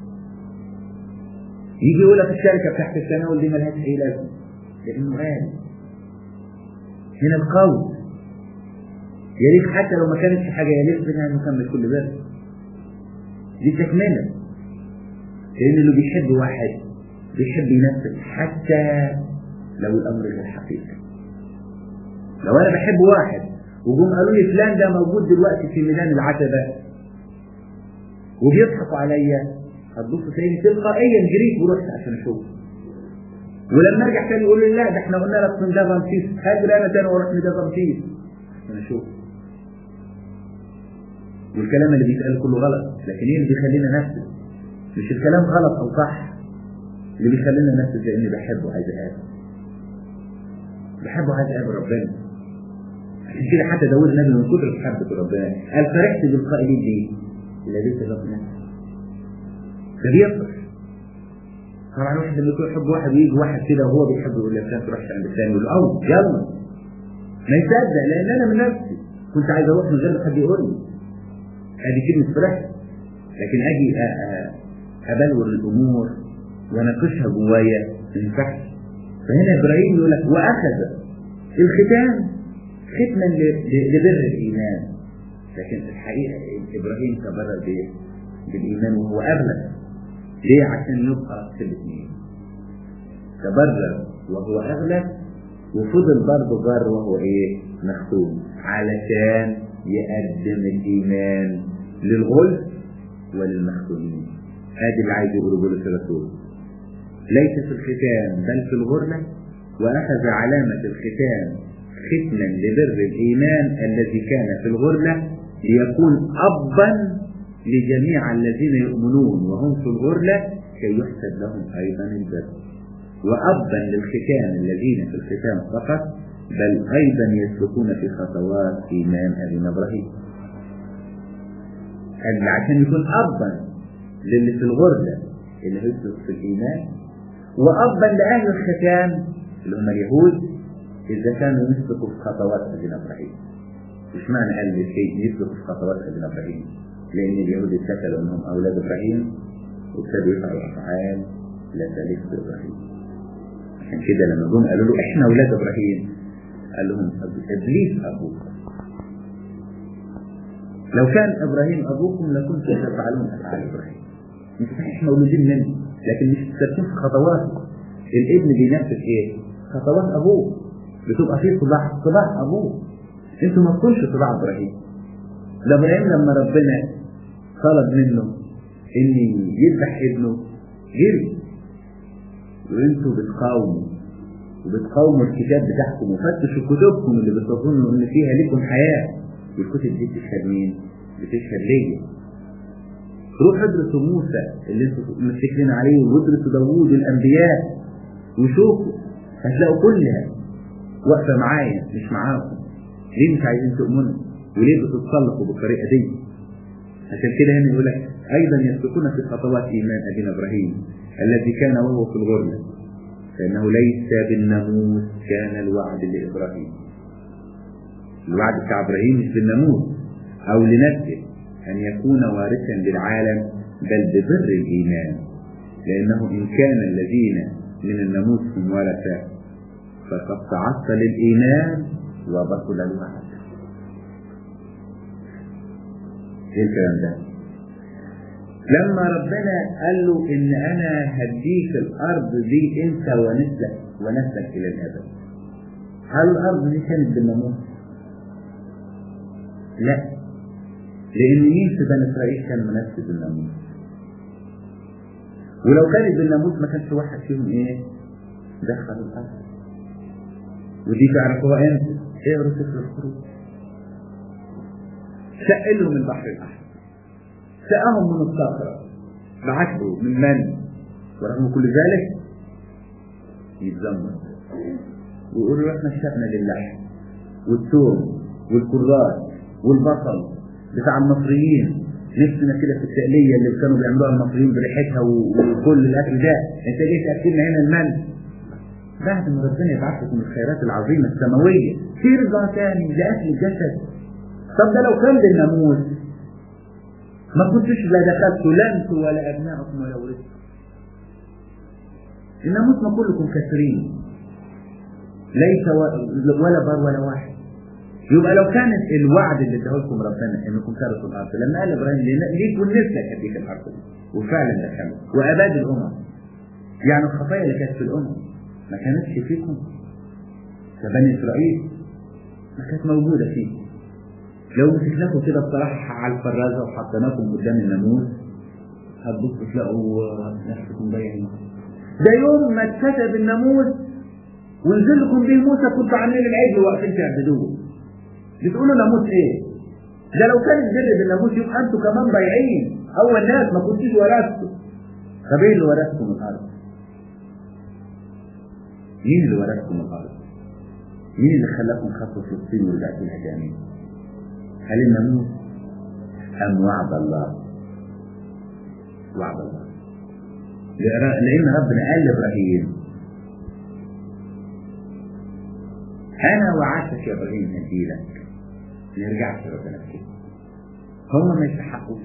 يجي يقول لك الشركة بتاعت التناول دي ما لهاش أي لازمة لأنه قال هنا القول يليق حتى لو ما كانتش حاجة يليق بنا أن نكمل كل بر دي تكملة لأن اللي بيحب واحد بيحب ينفذ حتى لو الأمر غير حقيقي لو أنا بحب واحد وجم قالوا لي فلان ده موجود دلوقتي في ميدان العتبة وبيضحكوا عليا هتبص تلاقيني تلقائيا جريت ورحت عشان اشوفه ولما ارجع تاني يقول لي لا ده احنا قلنا لك من ده رمسيس هاجر انا تاني واروح من ده رمسيس عشان اشوف والكلام اللي بيتقال كله غلط لكن ايه اللي بيخلينا نفسد مش الكلام غلط او صح اللي بيخلينا نفسد لاني بحبه عايز اقابل بحبه عايز اقابل ربنا عشان كده حتى داود النبي من كتر محبته ربنا قال فرحت بالقائلين دي الى بيت الرب نفسه ده بيفرح طبعا الواحد لما يكون يحب واحد ويجي واحد كده وهو بيحبه يقول لك لا تروحش عند الثاني يقول له أو يلا ما يصدق لأن أنا من نفسي كنت عايز أروح من غير ما حد يقول لي هذه كلمة فرحت لكن أجي أبلور الأمور وأناقشها جوايا ما ينفعش فهنا إبراهيم يقول لك وأخذ الختان ختما لبر الإيمان لكن في الحقيقة إبراهيم تبرر بإيه؟ بالإيمان وهو أغلب ليه عشان يبقى في الاثنين تبرر وهو أغلب وفضل برضه بر وهو إيه مختوم علشان يقدم الإيمان للغلف وللمختومين هذا اللي عايز يقوله بولس الرسول ليس في الختان بل في الغرلة وأخذ علامة الختان ختما لبر الإيمان الذي كان في الغرلة ليكون أبا لجميع الذين يؤمنون وهم في الغرلة كي يحسب لهم أيضا البر وأبا للختان الذين في الختان فقط بل أيضا يسلكون في خطوات إيمان أبينا إبراهيم عشان يكون أبا للي في الغرلة اللي هيسلك في الإيمان وأبا لأهل الختان اللي هم اليهود إذا كانوا يسلكوا في خطوات أبينا إبراهيم مش معنى قال الشيء يسلكوا في خطوات أبينا إبراهيم لأن اليهود اتكلوا أنهم أولاد إبراهيم وابتدوا يفعلوا أفعال لا تليق بإبراهيم عشان كده لما جم قالوا له إحنا أولاد إبراهيم قال لهم إبليس أبوك لو كان إبراهيم أبوكم لكنتم تفعلون أفعال إبراهيم مش صحيح مولودين منه لكن مش تركين في خطواته الابن بينفذ إيه؟ خطوات أبوه بتبقى فيه طباع طباع أبوه أنتوا ما تكونش طباع إبراهيم ده إبراهيم لما ربنا طلب منه ان يذبح ابنه جري وانتوا بتقاوموا وبتقاوموا الكتاب بتاعكم وفتشوا كتبكم اللي بتظنوا ان فيها لكم حياه والكتب دي بتشهد مين؟ بتشهد ليا روحوا ادرسوا موسى اللي انتوا متفقين عليه وادرسوا داوود الانبياء وشوفوا هتلاقوا كلها واقفه معايا مش معاكم ليه مش عايزين تؤمنوا؟ وليه بتتصلفوا بالطريقه دي؟ عشان كده هنا يقول لك ايضا يسلكون في خطوات ايمان ابينا ابراهيم الذي كان وهو في الغربه فانه ليس بالناموس كان الوعد لابراهيم الوعد بتاع ابراهيم مش بالناموس او لنفسه ان يكون وارثا للعالم بل ببر الايمان لانه ان كان الذين من الناموس هم ورثه فقد تعطل الايمان وبطل الوعد ايه الكلام ده لما ربنا قال له ان انا هديك الارض دي انت ونسلك ونسلك الى الابد هل الارض دي كانت بالناموس لا لان مين في بني اسرائيل كان منفذ الناموس ولو كانت بالناموس ما كانش واحد فيهم ايه دخل الارض ودي تعرفوها امتى اقروا سفر الخروج شق لهم البحر الاحمر سقاهم من الصخرة بعشره من من ورغم كل ذلك يتذمر ويقولوا احنا اشتقنا للحم والثوم والكرات والبصل بتاع المصريين نفسنا كده في التقلية اللي كانوا بيعملوها المصريين بريحتها وكل الاكل ده انت ليه تاكلنا هنا المن بعد ما ربنا يبعث لكم الخيرات العظيمة السماوية ترجع تاني لأكل الجسد طب ده لو كان بالناموس ما كنتش لا دخلت لا انتم ولا ابنائكم ولا ولدكم الناموس ما كلكم كافرين ليس ولا بر ولا واحد يبقى لو كان الوعد اللي اداه لكم ربنا انكم ترثوا الارض لما قال ابراهيم ليكن نفسك هديك الارض دي وفعلا ده كان واباد الامم يعني الخطايا اللي كانت في الامم ما كانتش فيكم كبني اسرائيل ما كانت موجوده فيكم لو مسكناكم كده بصراحة على الفرازة وحطيناكم قدام الناموس هتبصوا تلاقوا نفسكم باين ده يوم ما اتكتب الناموس ونزل لكم به موسى كنتوا عاملين العجل واقفين تعبدوه بتقولوا ناموس ايه؟ ده لو كان البر بالناموس يبقى انتوا كمان بايعين اول ناس ما كنتوش ورثتوا طب ايه اللي ورثكم الارض؟ مين اللي ورثكم الارض؟ مين اللي خلاكم خطوة فلسطين ورجعتوا لها تاني؟ هل الناموس أم وعد الله وعد الله لأن ربنا قال لإبراهيم أنا وعدتك يا إبراهيم هديلك ما يرجعش ربنا كده هم ما يستحقوش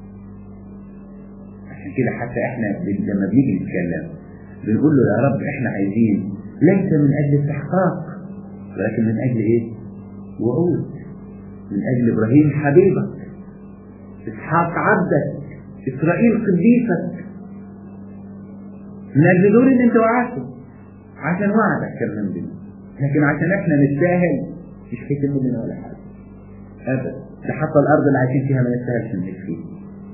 عشان كده حتى احنا لما بنيجي نتكلم بنقول له يا رب احنا عايزين ليس من اجل استحقاق ولكن من اجل ايه؟ وعود من اجل ابراهيم حبيبك اسحاق عبدك اسرائيل قديسك من اجل دول اللي انت وعدته عشان وعدك كان من دول لكن عشان احنا نستاهل مش هيتم مننا ولا حاجه ابدا ده حتى الارض اللي عايشين فيها ما يستاهلش نعيش فيها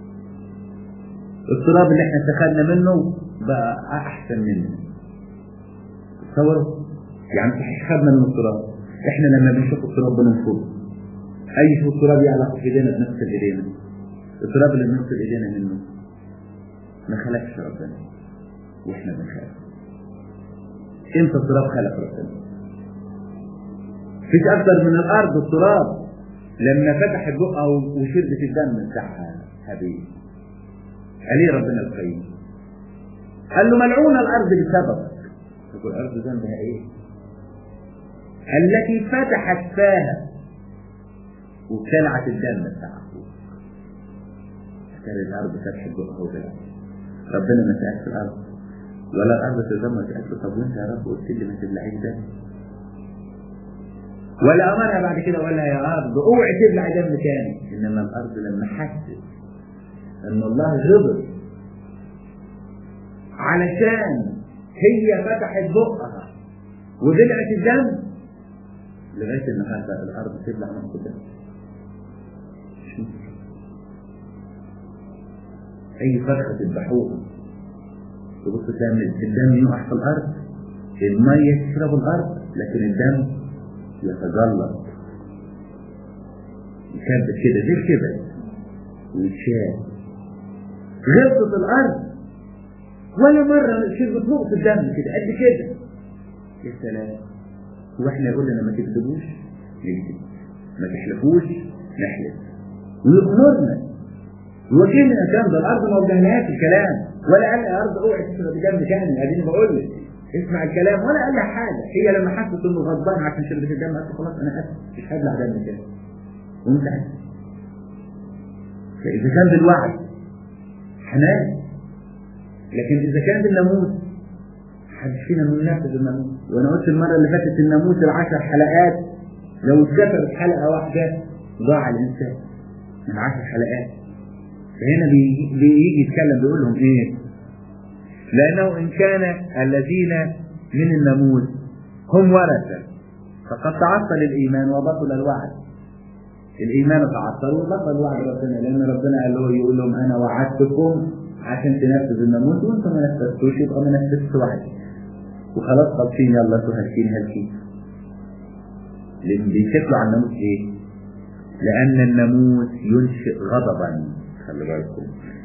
التراب اللي احنا استخدنا منه بقى احسن منه تصوروا يعني صحيح خدنا من التراب احنا لما بنشوف التراب بننفضه اي شيء التراب يعلق في ايدينا بنغسل ايدينا التراب اللي بنغسل ايدينا منه ما خلقش ربنا واحنا بنخاف امتى التراب خلق ربنا فيش اكتر من الارض التراب لما فتحت بقها وشربت الدم بتاعها حبيبي قال ايه ربنا القيم قال له ملعونة الارض بسببك تقول الارض ذنبها ايه التي فتحت فاها وابتلعت الدم بتاع اخوك كانت الارض فتحت بقها وبلعت ربنا ما سألش الارض ولا الارض تزمت قالت له طب وانت يا رب قلت لي ما تبلعيش دم ولا امرها بعد كده ولا يا ارض اوعي تبلع دم تاني انما الارض لما حست ان الله غضب علشان هي فتحت بقها وبلعت الدم لغايه النهارده الارض تبلع نص الدم اي فرخه تذبحوها تبص تلاقي الدم يقع في الارض الميه تشرب الارض لكن الدم يتجلط يكبت كده زي الكبد ويتشال غلطت الارض ولا مرة شربت نقطة دم كده قد كده يا سلام واحنا يقول لنا ما تكذبوش نكذب ما تحلفوش نحلف ويغمرنا وجهنا جنب الارض ما وجهناهاش الكلام ولا قال يا ارض اوعي تشرب دم تاني اديني بقول لك اسمع الكلام ولا قال لها حاجه هي لما حست انه غضبان عشان شربت الدم قالت خلاص انا اسف مش هبلع دم تاني وانتهت فاذا كان بالوعي حنان لكن اذا كان بالناموس محدش فينا بينفذ الناموس وانا قلت المره اللي فاتت الناموس العشر حلقات لو اتكسرت حلقه واحده ضاع الانسان من عشر حلقات فهنا بيجي, بيجي يتكلم بيقول لهم ايه لانه ان كان الذين من الناموس هم ورثه فقد تعطل الايمان وبطل الوعد الايمان تعطل وبطل وعد ربنا لان ربنا قال له يقول لهم انا وعدتكم عشان تنفذ الناموس وانتم ما نفذتوش يبقى ما نفذتش وعدي وخلاص خالصين يلا انتوا هالكين هالكين لان بيشكلوا على الناموس ايه؟ لان الناموس ينشئ غضبا خلي بالكم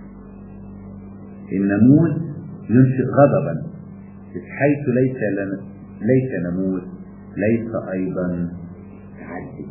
الناموس ينشئ غضبا حيث ليس لنا ليس ناموس ليس ايضا تعدي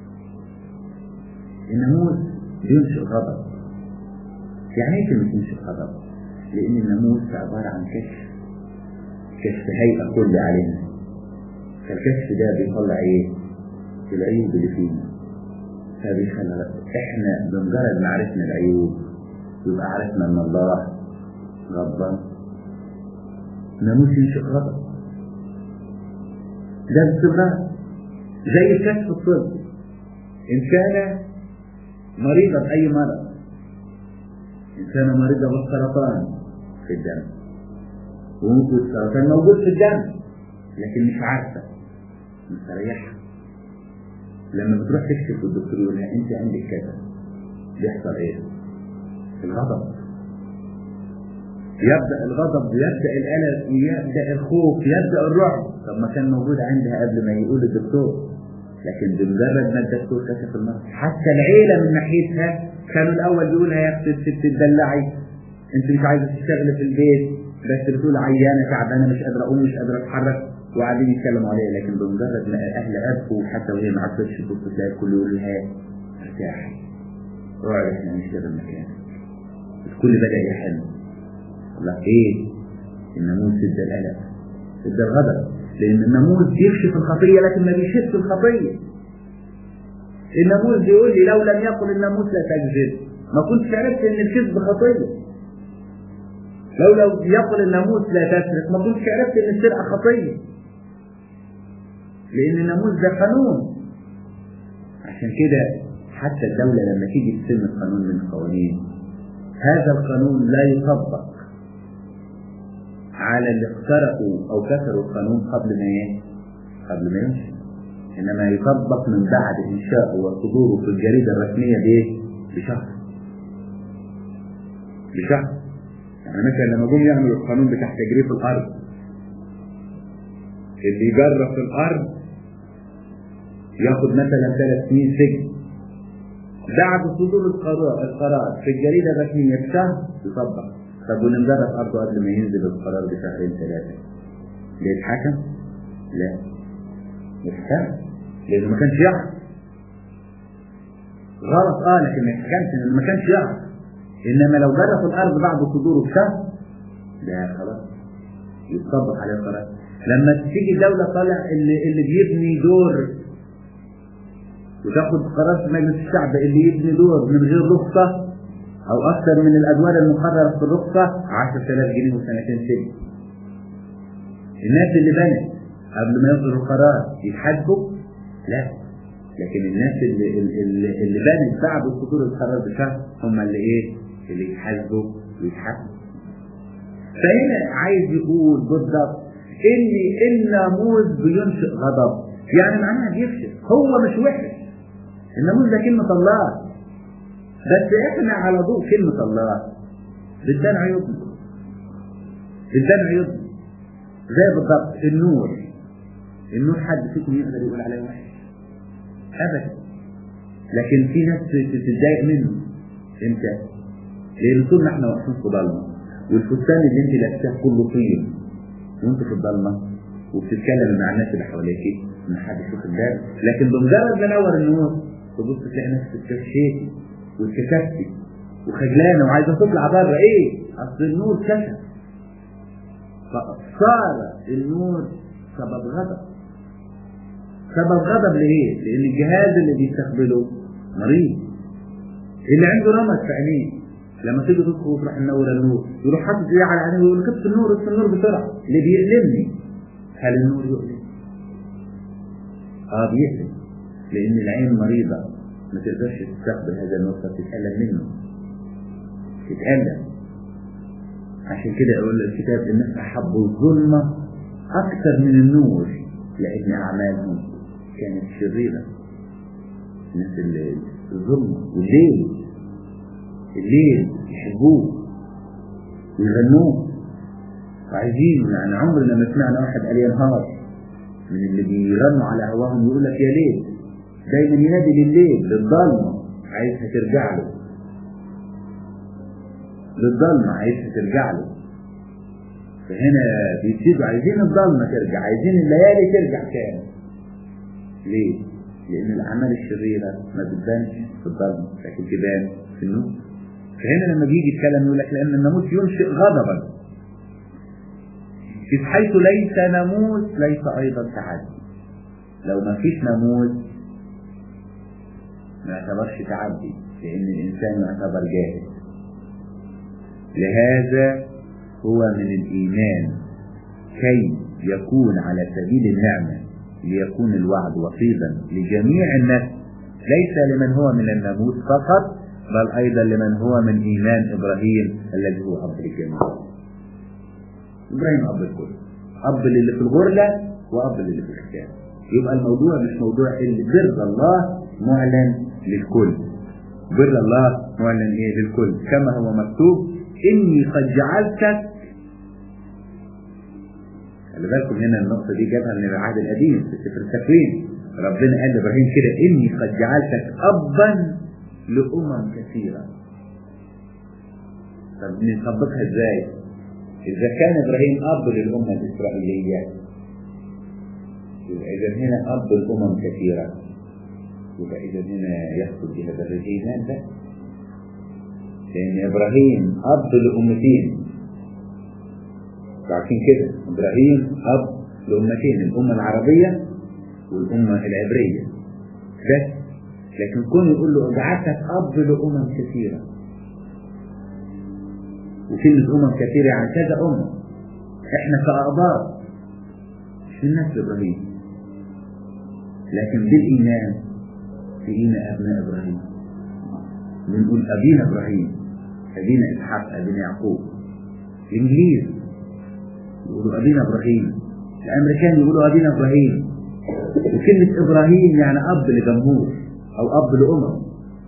الناموس ينشئ غضب يعني ايه كلمة ينشئ غضب؟ لأن الناموس عبارة عن كشف كشف هيئة كل علينا فالكشف ده بيطلع ايه؟ العيوب اللي فينا فبيخلى احنا بمجرد ما عرفنا العيوب يبقى عرفنا ان الله غضبان ناموس ينشئ غضب ده باستمرار زي الكشف الطب إنسانة مريضة بأي مرض إنسانة مريضة بالسرطان في الدم وممكن السرطان موجود في الدم لكن مش عارفة مستريحة لما بتروح تكشف الدكتور يقول لها أنت عندك كذا بيحصل إيه؟ الغضب يبدأ الغضب يبدأ القلق يبدأ الخوف يبدأ الرعب طب ما كان موجود عندها قبل ما يقول الدكتور لكن بمجرد ما الدكتور كشف المرض حتى العيلة من ناحيتها كانوا الأول بيقولها يا أختي الست تدلعي أنت مش عايزة تشتغلي في البيت بس بتقول عيانة تعبانة مش قادرة أقوم مش قادرة أتحرك وقاعدين يتكلموا عليها لكن بمجرد ما أهل أبكوا حتى وهي ما عرفتش تبص تلاقي الكل يقول لها ارتاحي اقعد احنا نشتغل مكانك الكل بدأ يحن الله ايه الناموس ادى الألم ادى الغضب لأن الناموس بيكشف الخطية لكن ما بيشفش الخطية الناموس بيقول لي لو لم يقل الناموس لا تكذب ما كنتش عرفت ان الكذب خطية لو لو يقل الناموس لا تسرق ما كنتش عرفت ان السرقة خطية لأن الناموس ده قانون عشان كده حتى الدولة لما تيجي تسن قانون من القوانين هذا القانون لا يطبق على اللي اخترقوا او كسروا القانون قبل ما ايه؟ قبل ما يمشي انما يطبق من بعد انشاءه وصدوره في الجريده الرسميه بايه؟ بشهر بشهر يعني مثلا لما جم يعملوا القانون بتاع تجريف الارض اللي يجرف في الارض ياخد مثلا ثلاث سنين سجن بعد صدور القرار القرار في الجريده الرسميه بشهر يطبق طب واللي مجرد ارضه قبل ما ينزل القرار بشهرين ثلاثه بيتحكم؟ لا يتحكم لانه ما كانش يعرف غلط اه لكن ما يتحكمش لانه ما كانش يعرف انما لو جرف الارض بعد صدوره بشهر لا خلاص يطبق عليه القرار لما تيجي الدولة طالع اللي, اللي بيبني دور وتاخد قرار في مجلس الشعب اللي يبني دور من غير رخصة أو أكثر من الأدوار المقررة في الرخصة 10000 جنيه وسنتين سجن. الناس اللي بنت قبل ما يصدر القرار يتحاسبوا؟ لا. لكن الناس اللي اللي, اللي بنت بعد صدور القرار بشهر هم اللي إيه؟ اللي يتحاسبوا ويتحاسبوا. فهنا عايز يقول بالضبط إن الناموس بينشئ غضب، يعني معناها بيفشل، هو مش وحش. الناموس ده كلمة الله بس احنا على ضوء كلمة الله بدنا عيوبنا بدنا عيوبنا زي بالضبط النور النور حد فيكم يقدر يقول عليه وحش ابدا لكن في ناس تتضايق منه امتى؟ لان طول ما احنا واقفين في ضلمه والفستان اللي انت لابساه كله طين وانت في الضلمه وبتتكلم مع الناس اللي حواليك ما حدش واخد باله لكن بمجرد ما نور النور تبص تلاقي نفسك كشيتي واتكسفتي وخجلانه وعايزه تطلع بره ايه؟ اصل النور كشف فصار النور سبب غضب سبب غضب ليه؟ لان الجهاز اللي بيستقبله مريض اللي عنده رمد في عينيه لما تيجي تدخل وتروح منور النور يروح حاطط ايه على عينيه ويقول كبت النور اطفي النور بسرعه اللي بيألمني هل النور يؤلم؟ اه بيألم لان العين مريضه ما تقدرش تستقبل هذا النور فتتألم منه تتألم عشان كده يقول الكتاب الناس أحبوا الظلمة أكثر من النور لأن أعمالهم كانت شريرة الناس اللي الظلمة والليل الليل يحبوه ويغنوه وعايزين يعني عمرنا ما سمعنا واحد قال يا نهار من اللي بيغنوا على هواهم يقول لك يا ليل دايما ينادي لليل للظلمة عايزها ترجع له للظلمة عايزها ترجع له فهنا بيسيبوا عايزين الظلمة ترجع عايزين الليالي ترجع تاني ليه؟ لأن الأعمال الشريرة ما بتبانش في الظلمة لكن تبان في النور فهنا لما بيجي يتكلم يقول لك لأن الناموس ينشئ غضبا إذ حيث ليس ناموس ليس أيضا تعدي لو ما فيش ناموس ما يعتبرش تعدي لأن الإنسان يعتبر جاهل لهذا هو من الإيمان كي يكون على سبيل النعمة ليكون الوعد وصيدا لجميع الناس ليس لمن هو من الناموس فقط بل أيضا لمن هو من إيمان إبراهيم الذي هو أب الجميع إبراهيم أب الكل أب للي في الغرلة وأب للي في الختان يبقى الموضوع مش موضوع اللي بر الله معلن للكل بر الله معلن ايه للكل كما هو مكتوب اني قد جعلتك خلي بالكم هنا النقطه دي جابها من العهد القديم في سفر التكوين ربنا قال لابراهيم كده اني قد جعلتك ابا لامم كثيره طب نطبقها ازاي؟ اذا كان ابراهيم اب للامه الاسرائيليه يبقى اذا هنا اب الامم كثيره يبقى اذا هنا يحصل بهذا الايمان ده لان ابراهيم اب لامتين عارفين كده ابراهيم اب لامتين الامه العربيه والامه العبريه بس لكن كون يقول له جعلتك اب لامم كثيره وكلمه امم كثيره يعني كذا امه احنا كاعضاء مش من نفس ابراهيم لكن بالايمان فينا ابناء ابراهيم بنقول ابينا ابراهيم ابينا اسحاق ابينا يعقوب الانجليز يقولوا ابينا ابراهيم الامريكان يقولوا ابينا ابراهيم وكلمة ابراهيم يعني اب لجمهور او اب لامم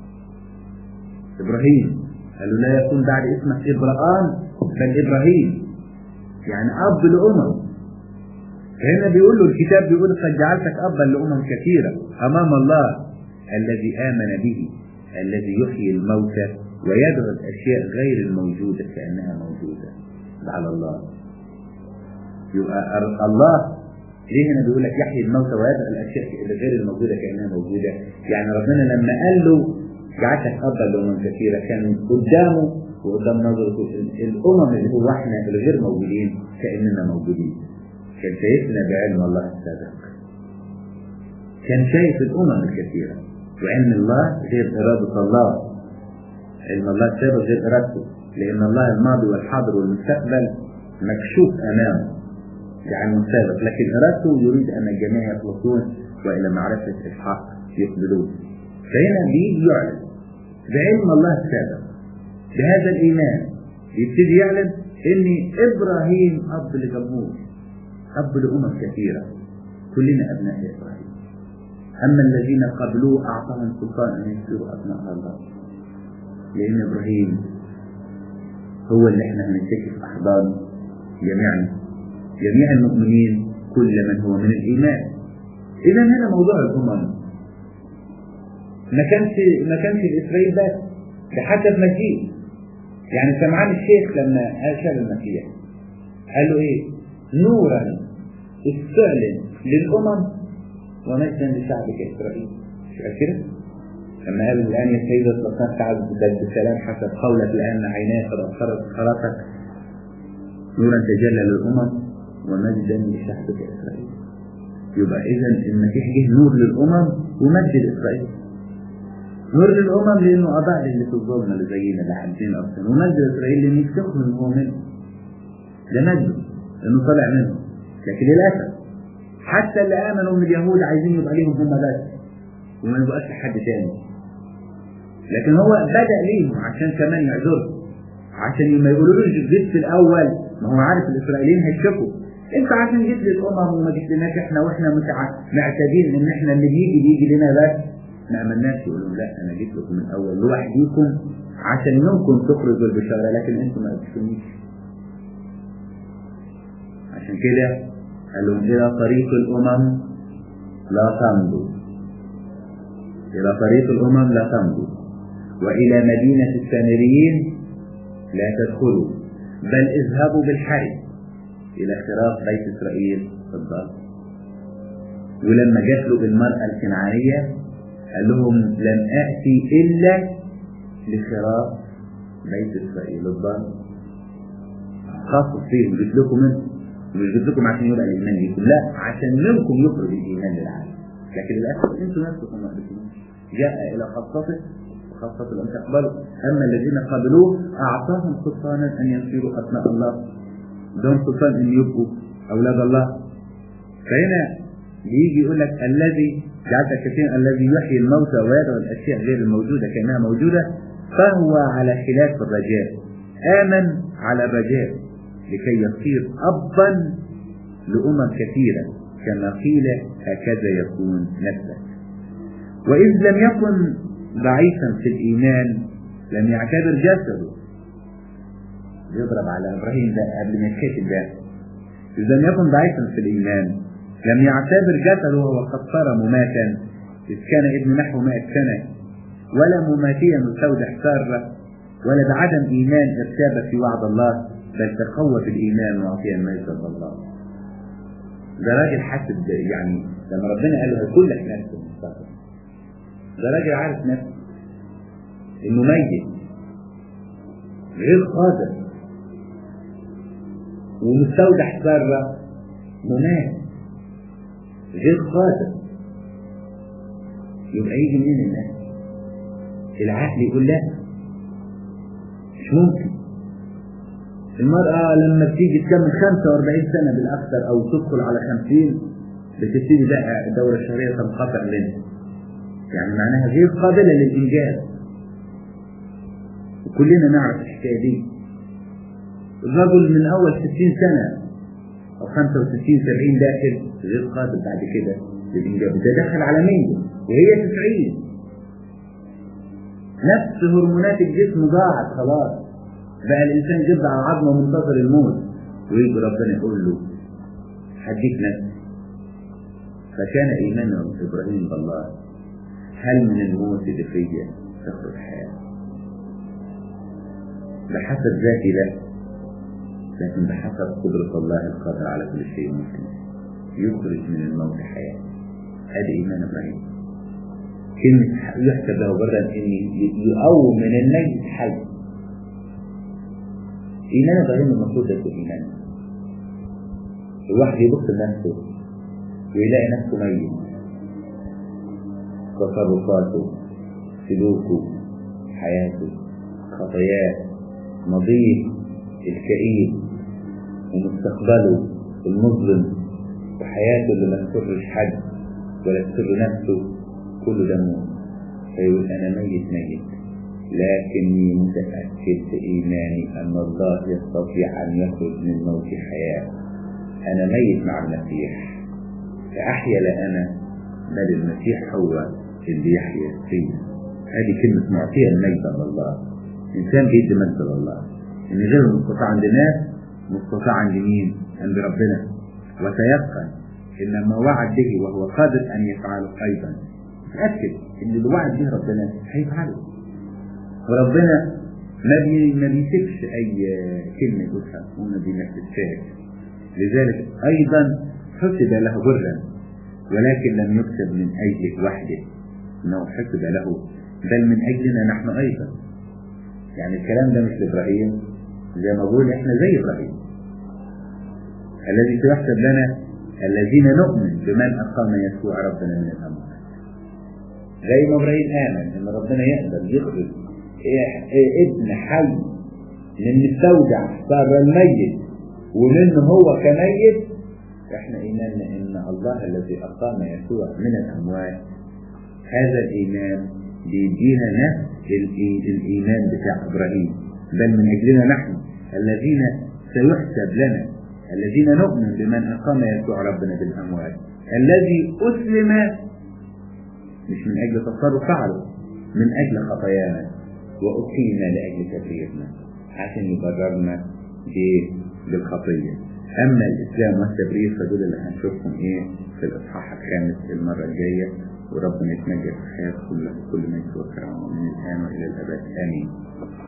ابراهيم قالوا لا يكون بعد اسمك ابراهام بل ابراهيم يعني اب لامم فهنا بيقول له الكتاب بيقول قد جعلتك ابا لامم كثيره امام الله الذي امن به الذي يحيي الموتى ويدعو الاشياء غير الموجوده كانها موجوده على الله يبقى الله ليه هنا بيقول لك يحيي الموتى ويدعو الاشياء غير الموجوده كانها موجوده يعني ربنا لما قال له جعلتك ابا لامم كثيره كان قدامه وقدام نظرته الامم اللي هو احنا الغير موجودين كاننا موجودين كان شايفنا بعلم الله السابق كان شايف الامم الكثيره وعلم الله غير اراده الله علم الله السابق غير ارادته لان الله الماضي والحاضر والمستقبل مكشوف امامه يعني السابق لكن ارادته يريد ان الجميع يخلصون والى معرفه الحق يقبلون فهنا بيجي يعلن بعلم الله السابق بهذا الايمان يبتدي يعلن ان ابراهيم اب لجمهور اب لامم كثيره كلنا ابناء ابراهيم اما الذين قبلوه اعطاهم سلطان ان يصيروا ابناء الله لان ابراهيم هو اللي احنا هنتكي في احضانه جميعنا جميع المؤمنين كل من هو من الايمان اذا هنا موضوع الامم ما كانش ما كانش الاسرائيل بس ده حتى في مجيء يعني سمعان الشيخ لما ارشد المسيح قال له ايه نورا استعلن للامم ومجدا لشعبك اسرائيل مش كده لما قال الان يا سيدة اطلقناك تعبد بالسلام حسب قولك الان عيناك قد ابصرت خلاصك نورا تجلى للامم ومجدا لشعبك اسرائيل يبقى اذا المسيح جه نور للامم ومجد لاسرائيل نور للامم لانه اضاع اللي في الظلمه اللي زينا اللي حابين اصلا ومجد لاسرائيل لان يفتخروا ان هو منه ده مجد لانه طالع منه لكن للاسف حتى اللي امنوا من اليهود عايزين يبقى ليهم هم بس وما يبقاش لحد تاني لكن هو بدا ليهم عشان كمان يعذرهم عشان ما يقولولوش جيت في الاول ما هو عارف الاسرائيليين هيشكوا انت عشان جيت للامم وما جيتلناش احنا واحنا معتادين ان احنا اللي بيجي بيجي لنا بس ما امناش يقولوا لا انا جيت لكم من الاول لوحديكم عشان منكم تخرجوا البشاره لكن انتم ما قدرتونيش عشان كده قال لهم الى طريق الامم لا تمضوا الى طريق الامم لا تمضوا والى مدينه السامريين لا تدخلوا بل اذهبوا بالحرب الى خراف بيت اسرائيل في الضرب ولما جات له المراه الكنعانيه قال لهم لم اتي الا لخراف بيت اسرائيل الضال خاص فيهم جبت لكم انتم مش جبت لكم عشان يبقى الايمان ليكم لا عشان منكم يخرج الايمان للعالم لكن للاسف انتم نفسكم ما قبلتوش جاء الى خاصته وخاصة لم تقبلوا اما الذين قبلوه اعطاهم سلطانا ان يصيروا ابناء الله دون سلطان ان يبقوا اولاد الله فهنا بيجي يقول لك الذي جعلت كثيرا الذي يحيي الموتى ويدعو الاشياء غير الموجوده كانها موجوده فهو على خلاف الرجاء امن على الرجاء لكي يصير ابا لامم كثيره كما قيل هكذا يكون نفسك واذ لم يكن ضعيفا في الايمان لم يعتبر جسده يضرب على ابراهيم ده قبل ما يتكتب ده اذ لم يكن ضعيفا في الايمان لم يعتبر جسده وهو قد صار مماتا إذ كان ابن نحو مائة سنة ولا مماتيا مستودع سارة ولا بعدم إيمان ارتاب في وعد الله بل تقوى في الإيمان وعطيا ما يرضى الله ده راجل حاسب يعني لما ربنا قال له كلك نفس المستقبل ده راجل عارف نفسه انه ميت غير قادر ومستودع سارة مناد غير قادر يبقى يجي منين الناس العقل يقول لا مش ممكن المرأة لما بتيجي تكمل 45 سنة بالأكثر أو تدخل على 50 بتبتدي بقى الدورة الشهرية تنقطع منها يعني معناها غير قابلة للإنجاب وكلنا نعرف الحكاية دي الرجل من أول 60 سنة أو 65 70 داخل غير قابل بعد كده للإنجاب ده دخل على 100 وهي 90 نفس هرمونات الجسم ضاعت خلاص بقى الإنسان جد على عظمه منتظر الموت ويجي ربنا يقول له هديك نفسي فكان إيمان إبراهيم بالله هل من الموت بقية تخرج حياة بحسب ذاتي لا لكن بحسب قدرة الله القادر على كل شيء ممكن يخرج من الموت حياة هذا إيمان إبراهيم كلمة يحسب له برا أن يقوم من الميت حي إيمان إبراهيم المفروض يكون إيمان الواحد يبص لنفسه ويلاقي نفسه ميت تصرفاته سلوكه حياته خطاياه ماضيه الكئيب ومستقبله المظلم وحياته اللي ما تسرش حد ولا تسر نفسه كله ده موت فيقول انا ميت ميت لكني متأكد بإيماني أن الله يستطيع أن يخرج من موت حياة أنا ميت مع المسيح فأحيا لا أنا بل المسيح هو اللي يحيا فينا هذه كلمة معطية الميتة لله إنسان بيدي مجد لله إن غير المستطاع عند ناس مستطاع عند مين؟ عند ربنا وتيقن إن ما وعد به وهو قادر أن يفعله أيضا تأكد إن اللي وعد به ربنا هيفعله وربنا ما بي ما بيسيبش أي كلمة يقولها وما بينفذهاش لذلك أيضا حسب له برا ولكن لم يكتب من أجله وحده إنه حسب له بل من أجلنا نحن أيضا يعني الكلام ده مش لإبراهيم زي ما بقول إحنا زي إبراهيم الذي سيحسب لنا الذين نؤمن بمن أقام يسوع ربنا من الأموات زي ما إبراهيم آمن إن ربنا يقدر يخرج ابن حي من مستودع صار الميت ومنه هو كميت احنا ايماننا ان الله الذي اقام يسوع من الاموات هذا الايمان بيدينا نفس الايمان بتاع ابراهيم بل من اجلنا نحن الذين سيحسب لنا الذين نؤمن بمن اقام يسوع ربنا بالاموات الذي اسلم مش من اجل تصرف فعله من اجل خطايانا واقيم لاجل تبريرنا عشان يبررنا بالخطيه اما الاسلام والتبرير فدول اللي هنشوفهم ايه في الاصحاح الخامس المره الجايه وربنا يتمجد في حياه كل كل ما يسوى كرامه من الان والى الابد امين